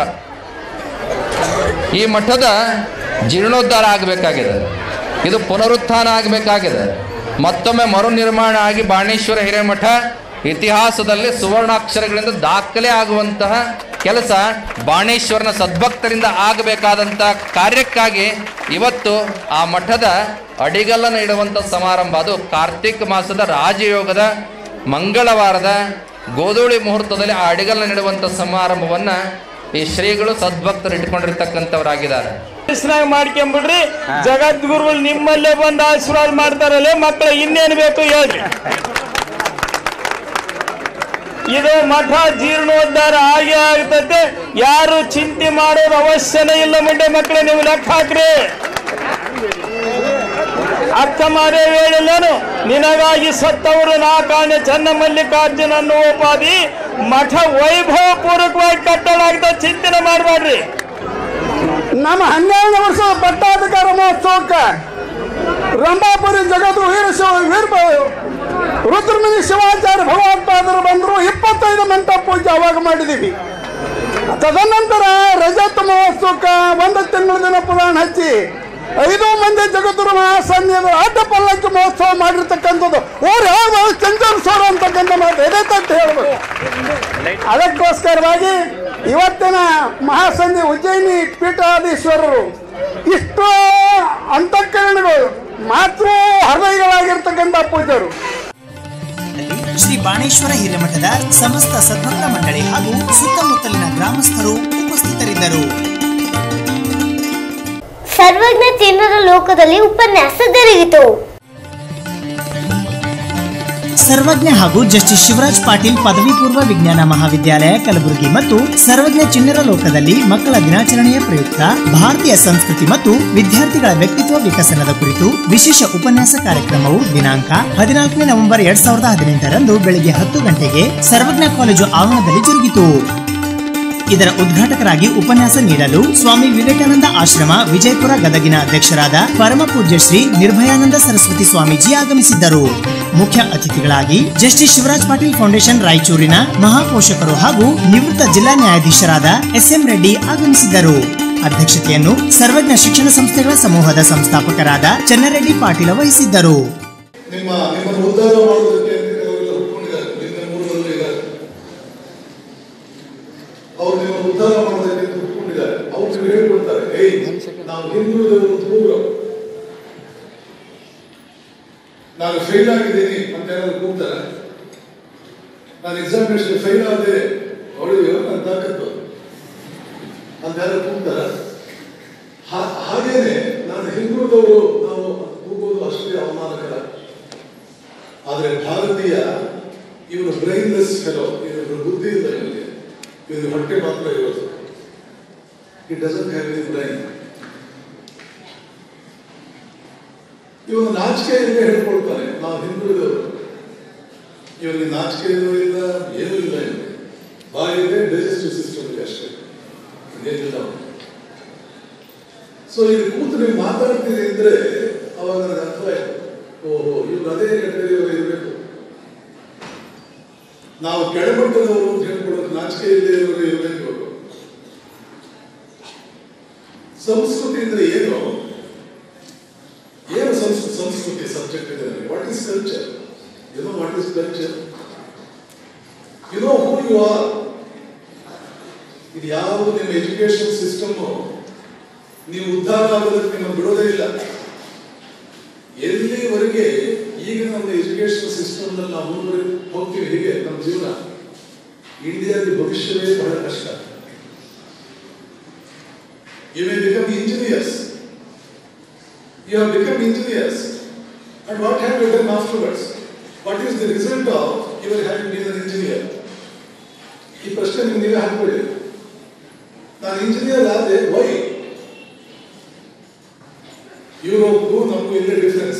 ಈ ಮಠದ ಜೀರ್ಣೋದ್ಧಾರ ಆಗಬೇಕಾಗಿದೆ ಇದು ಪುನರುತ್ಥಾನ ಆಗಬೇಕಾಗಿದೆ ಮತ್ತೊಮ್ಮೆ ಮರು ನಿರ್ಮಾಣ ಆಗಿ ಬಾಣೇಶ್ವರ ಹಿರೇಮಠ ಇತಿಹಾಸದಲ್ಲಿ ಸುವರ್ಣಾಕ್ಷರಗಳಿಂದ ದಾಖಲೆ ಆಗುವಂತಹ ಕೆಲಸ ಬಾಣೇಶ್ವರನ ಸದ್ಭಕ್ತರಿಂದ ಆಗಬೇಕಾದಂಥ ಕಾರ್ಯಕ್ಕಾಗಿ ಇವತ್ತು ಆ ಮಠದ ಅಡಿಗಲ್ಲನ್ನು ಇಡುವಂಥ ಸಮಾರಂಭ ಅದು ಕಾರ್ತಿಕ್ ಮಾಸದ ರಾಜಯೋಗದ ಮಂಗಳವಾರದ ಗೋಧೂಳಿ ಮುಹೂರ್ತದಲ್ಲಿ ಆ ಅಡಿಗಲ್ಲನ್ನು ಇಡುವಂಥ ಸಮಾರಂಭವನ್ನು ಈ ಶ್ರೀಗಳು ಸದ್ಭಕ್ತರು ಇಟ್ಕೊಂಡಿರ್ತಕ್ಕಂಥವರಾಗಿದ್ದಾರೆ ಹೆಸರಾಗ ಮಾಡ್ಕೊಂಬಿಡ್ರಿ ಜಗದ್ಗುರುಗಳು ನಿಮ್ಮಲ್ಲೇ ಬಂದು ಆಶೀರ್ವಾದ ಮಾಡ್ತಾರಲ್ಲೇ ಮಕ್ಕಳು ಇನ್ನೇನು ಬೇಕು ಹೇಳ್ರಿ ಇದು ಮಠ ಜೀರ್ಣೋದ್ಧಾರ ಆಗೇ ಆಗ್ತತೆ ಯಾರು ಚಿಂತೆ ಮಾಡೋದು ಅವಶ್ಯನೇ ಇಲ್ಲ ಮುಂಡೆ ಮಕ್ಕಳೇ ನೀವು ಲೆಕ್ಕ ಹಾಕ್ರಿ ಅರ್ಥ ಮಾಡೇ ಹೇಳಿಲ್ಲನು ನಿನಗಾಗಿ ಸತ್ತವರು ನಾ ಕಾಣೆ ಚನ್ನ ಮಲ್ಲಿಕಾರ್ಜುನ ಅನ್ನುವ ಉಪಾಧಿ ಮಠ ವೈಭವ ಪೂರ್ವಕವಾಗಿ ಕಟ್ಟಲಾಗ್ತದೆ ಚಿಂತನೆ ಮಾಡಬೇಡ್ರಿ ನಮ್ಮ ಹನ್ನೆರಡನೇ ವರ್ಷದ ಪಟ್ಟಾಧಿಕಾರ ಮಹೋತ್ಸವಕ್ಕೆ ರಂಭಾಪುರಿ ಜಗತ್ತು ವೀರಶಿವ ವೀರ ರುದ್ರಮುನಿ ಶಿವಾಚಾರ್ಯ ಭಗವತ್ಪಾದರು ಬಂದರು ಇಪ್ಪತ್ತೈದು ಮಂಟಪ ಪೂಜೆ ಅವಾಗ ಮಾಡಿದ್ದೀವಿ ತದನಂತರ ರಜತ ಮಹೋತ್ಸವಕ್ಕೆ ಒಂದು ತಿಂಗಳ ದಿನ ಪುರಾಣ ಹಚ್ಚಿ ಐದು ಮಂದಿ ಜಗದ್ಗುರು ಮಹಾಸನ್ಯದ ಅಡ್ಡ ಪಲ್ಲಕ್ಕಿ ಮಹೋತ್ಸವ ಮಾಡಿರ್ತಕ್ಕಂಥದ್ದು ಓರ್ ಯಾವ ಚಂಚಲ್ ಸೋರ ಅಂತಕ್ಕಂಥ ಮಾತು ಎದೆ ತಟ್ಟು ಹೇಳ್ಬೇಕು ಅದಕ್ಕೋಸ್ಕರವಾಗಿ ಇವತ್ತಿನ ಮಹಾಸಂಧಿ ಉಜ್ಜಯಿನಿ ಪೀಠಾಧೀಶ್ವರರು ಇಷ್ಟು ಅಂತಃಕರಣಗಳು ಮಾತೃ ಹೃದಯಗಳಾಗಿರ್ತಕ್ಕಂಥ ಪೂಜ್ಯರು ಶ್ರೀ ಬಾಣೇಶ್ವರ ಹಿರೇಮಠದ ಸಮಸ್ತ ಸದ್ಭಕ್ತ ಮಂಡಳಿ ಹಾಗೂ ಸುತ್ತಮುತ್ತಲಿನ ಗ್ರಾಮಸ್ಥರು ಉಪಸ್ಥಿತರಿದ್ದರು ಸರ್ವಜ್ಞ ಚಿನ್ನದ ಲೋಕದಲ್ಲಿ ಉಪನ್ಯಾಸ ಜರುಗಿತು ಸರ್ವಜ್ಞ ಹಾಗೂ ಜಸ್ಟಿಸ್ ಶಿವರಾಜ್ ಪಾಟೀಲ್ ಪದವಿ ಪೂರ್ವ ವಿಜ್ಞಾನ ಮಹಾವಿದ್ಯಾಲಯ ಕಲಬುರಗಿ ಮತ್ತು ಸರ್ವಜ್ಞ ಚಿಣ್ಣರ ಲೋಕದಲ್ಲಿ ಮಕ್ಕಳ ದಿನಾಚರಣೆಯ ಪ್ರಯುಕ್ತ ಭಾರತೀಯ ಸಂಸ್ಕೃತಿ ಮತ್ತು ವಿದ್ಯಾರ್ಥಿಗಳ ವ್ಯಕ್ತಿತ್ವ ವಿಕಸನದ ಕುರಿತು ವಿಶೇಷ ಉಪನ್ಯಾಸ ಕಾರ್ಯಕ್ರಮವು ದಿನಾಂಕ ಹದಿನಾಲ್ಕನೇ ನವೆಂಬರ್ ಎರಡ್ ಸಾವಿರದ ಹದಿನೆಂಟರಂದು ಬೆಳಗ್ಗೆ ಹತ್ತು ಗಂಟೆಗೆ ಸರ್ವಜ್ಞ ಕಾಲೇಜು ಆವರಣದಲ್ಲಿ ಜರುಗಿತು ಇದರ ಉದ್ಘಾಟಕರಾಗಿ ಉಪನ್ಯಾಸ ನೀಡಲು ಸ್ವಾಮಿ ವಿವೇಕಾನಂದ ಆಶ್ರಮ ವಿಜಯಪುರ ಗದಗಿನ ಅಧ್ಯಕ್ಷರಾದ ಪರಮ ಪೂಜ್ಯ ಶ್ರೀ ನಿರ್ಭಯಾನಂದ ಸರಸ್ವತಿ ಸ್ವಾಮೀಜಿ ಆಗಮಿಸಿದ್ದರು ಮುಖ್ಯ ಅತಿಥಿಗಳಾಗಿ ಜಸ್ಟಿಸ್ ಶಿವರಾಜ್ ಪಾಟೀಲ್ ಫೌಂಡೇಶನ್ ರಾಯಚೂರಿನ ಮಹಾಪೋಷಕರು ಹಾಗೂ ನಿವೃತ್ತ ಜಿಲ್ಲಾ ನ್ಯಾಯಾಧೀಶರಾದ ಎಸ್ ಎಂ ರೆಡ್ಡಿ ಆಗಮಿಸಿದ್ದರು ಅಧ್ಯಕ್ಷತೆಯನ್ನು ಸರ್ವಜ್ಞ ಶಿಕ್ಷಣ ಸಂಸ್ಥೆಗಳ ಸಮೂಹದ ಸಂಸ್ಥಾಪಕರಾದ ಚನ್ನರೆಡ್ಡಿ ಪಾಟೀಲ ವಹಿಸಿದ್ದರು ನಿಮ್ಮ ನಿಮ್ಮನ್ನು ಉದ್ಧಾರ ಮಾಡೋದಕ್ಕೆ ಅಂತ ಕೆಲವರೆಲ್ಲ ಹುಟ್ಕೊಂಡಿದ್ದಾರೆ ನಿನ್ನ ಮೂರಲ್ಲೂ ಇದ್ದಾರೆ ಅವ್ರು ನಿಮ್ಮನ್ನು ಉದ್ಧಾರ ಮಾಡೋದಕ್ಕೆ ಅಂತ ಹುಟ್ಕೊಂಡಿದ್ದಾರೆ ಅವ್ರು ನಿಮ್ಗೆ ಹೇಳ್ಕೊಡ್ತಾರೆ ಏಯ್ ನಾವು ಹಿಂದುಳಿದವರು ಪ್ರೋಗ್ರಾಮ್ ನಾನು ಫೇಲ್ ಆಗಿದ್ದೀನಿ ಅಂತ ಏನಾದ್ರು ಕೂಗ್ತಾರೆ ನಾನು ಎಕ್ಸಾಮಿನೇಷನ್ ಫೇಲ್ ಆದೆ ಹೊಡೆಯೋ ನನ್ನ ತಾಕತ್ತು ಅಂತ ಯಾರು ಕೂಗ್ತಾರ ಹಾ- ಹಾಗೇನೆ ನಾನು ಹಿಂದುಳಿದವರು ನಾವು ಕೂಗೋದು ಅಷ್ಟೇ ಅವಮಾನಕರ ಆದರೆ ಭಾರತೀಯ ಇವನು ಬ್ರೈನ್ಲೆಸ್ ಫೆಲೋ ಇವನು ಬುದ್ಧಿ ಇಲ್ಲ ಇವನಿಗೆ ಇವನು ಹೊಟ್ಟೆ ಮಾತ್ರ ಇರೋದು it doesn't have any brain ಇವನು ನಾಚಿಕೆಯಿಂದ ಹೇಳ್ಕೊಳ್ತಾನೆ ನಾವು ಹಿಂದುಳಿದವರು ಇವನಿಗೆ ನಾಚಿಕೆ ಏನೂ ಇಲ್ಲ ಏನೂ ಇಲ್ಲ ಇವನಿಗೆ ಬಾಯಿ ಇದೆ ಡೈಜೆಸ್ಟಿವ್ ಸಿಸ್ಟಮ್ ಇದೆ ಅಷ್ಟೇ ಇನ್ನೇನಿಲ್ಲ ಅವನು ಸೊ ಇದು ಕೂತು ನೀವು ಮಾತಾಡ್ತೀರಿ ಅಂದ್ರೆ ಅವಾಗ ನನಗೆ ಅರ್ಥ ಆಯ್ತು ಓಹೋ ಇವ್ರು ಅದೇ ಕೆಟಗರಿಯವರು ಇರಬೇಕು ನಾವು ಕೆಳಮಟ್ಟದವರು ಅಂತ ಹೇಳ್ಕೊಡೋದು ನಾಚಿಕೆ ಇಲ್ಲದೆ ಇರೋರು ಇರಬೇಕು ಇವರು ಸಂಸ್ಕೃತಿ ಅಂದ್ರೆ ಏನು ಏನು ಸಂಸ್ಕೃತಿ ಸಂಸ್ಕೃತಿ ಸಬ್ಜೆಕ್ಟ್ ಇದೆ ನನಗೆ what is culture you know what is culture you know who you are ಇದು ಯಾವುದು ನಿಮ್ಮ ಎಜುಕೇಶನ್ ಸಿಸ್ಟಮ್ ನೀವು ಉದ್ಧಾರ ಆಗೋದಕ್ಕೆ ನಿಮ್ಮನ್ನು ಬಿಡೋದೇ ಇಲ್ಲ ಎಲ್ಲಿವರೆಗೆ ಈಗ ನಮ್ಮ ಎಜುಕೇಶನ್ ಸಿಸ್ಟಮ್ ನಲ್ಲಿ ನಾವು ಮುಂದುವರಿ ಹೋಗ್ತೀವಿ ಹೀಗೆ ನಮ್ಮ ಜೀವನ ಇಂಡಿಯಾದ ಭವಿಷ್ಯವೇ ಬಹಳ ಕಷ್ಟ you may become engineers you have become engineers and what have you done afterwards what is the result of your having been an engineer ಈ ಪ್ರಶ್ನೆ ನಿಮ್ಗೆ ನೀವೇ ಹಾಕೊಳ್ಳಿ ನಾನು ಇಂಜಿನಿಯರ್ ಆದ್ರೆ ವೈ ಯುರೋಪ್ಗೂ ನಮಗೂ ಇಲ್ಲೇ difference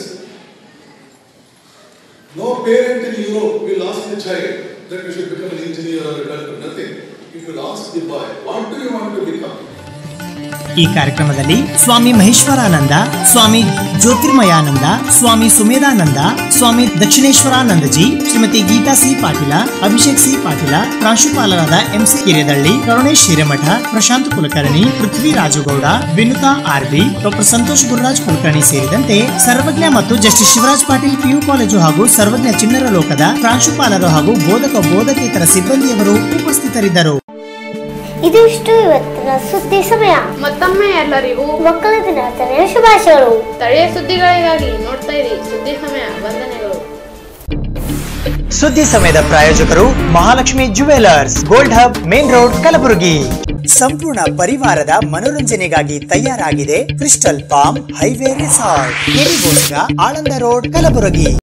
no parent in Europe will ask the child that you should become an engineer or doctor nothing you will ask the boy what do you want to become ಈ ಕಾರ್ಯಕ್ರಮದಲ್ಲಿ Swami Maheshwarananda Swami Jyotirmayananda Swami Sumedhananda Swami Dakshineshwaranandaji Shrimati Geeta C Patil Abhishek C Patil ಪ್ರಾಂಶುಪಾಲರಾದ MC Hiredalli Karunesh Hiremath Prashant Kulkarni Prithvi Rajugouda Vinuta RB doctor Santosh Gururaj Kulkarni ಸೇರಿದಂತೆ ಸರ್ವಜ್ಞ ಮತ್ತು justice Shivraj Patil PU college ಹಾಗೂ ಸರ್ವಜ್ಞ ಚಿಣ್ಣರ ಲೋಕದ ಪ್ರಾಂಶುಪಾಲರು ಹಾಗೂ ಬೋಧಕ ಬೋಧಕೇತರ ಸಿಬ್ಬಂದಿಯವರು ಉಪಸ್ಥಿತರಿದ್ದರು ಇದಿಷ್ಟು ಇವತ್ತಿನ ಸುದ್ದಿ ಸಮಯ ಮತ್ತೊಮ್ಮೆ ಎಲ್ಲರಿಗೂ ಮಕ್ಕಳ ದಿನಾಚರಣೆಯ ಶುಭಾಶಯಗಳು ಸ್ಥಳೀಯ ಸುದ್ದಿಗಳಿಗಾಗಿ ನೋಡ್ತಾ ಇರಿ ಸುದ್ದಿ ಸಮಯ ವಂದನೆಗಳು ಸುದ್ದಿ ಸಮಯದ ಪ್ರಾಯೋಜಕರು Mahalakshmi jewellers gold hub main road Kalaburagi ಸಂಪೂರ್ಣ ಪರಿವಾರದ ಮನೋರಂಜನೆಗಾಗಿ ತಯಾರಾಗಿದೆ ಕ್ರಿಸ್ಟಲ್ ಪಾಮ್ ಹೈವೇ ರೆಸಾರ್ಟ್ ಕೆರಿಗೋಸ್ಕರ ಆಳಂದ ರೋಡ್ ಕಲಬುರಗಿ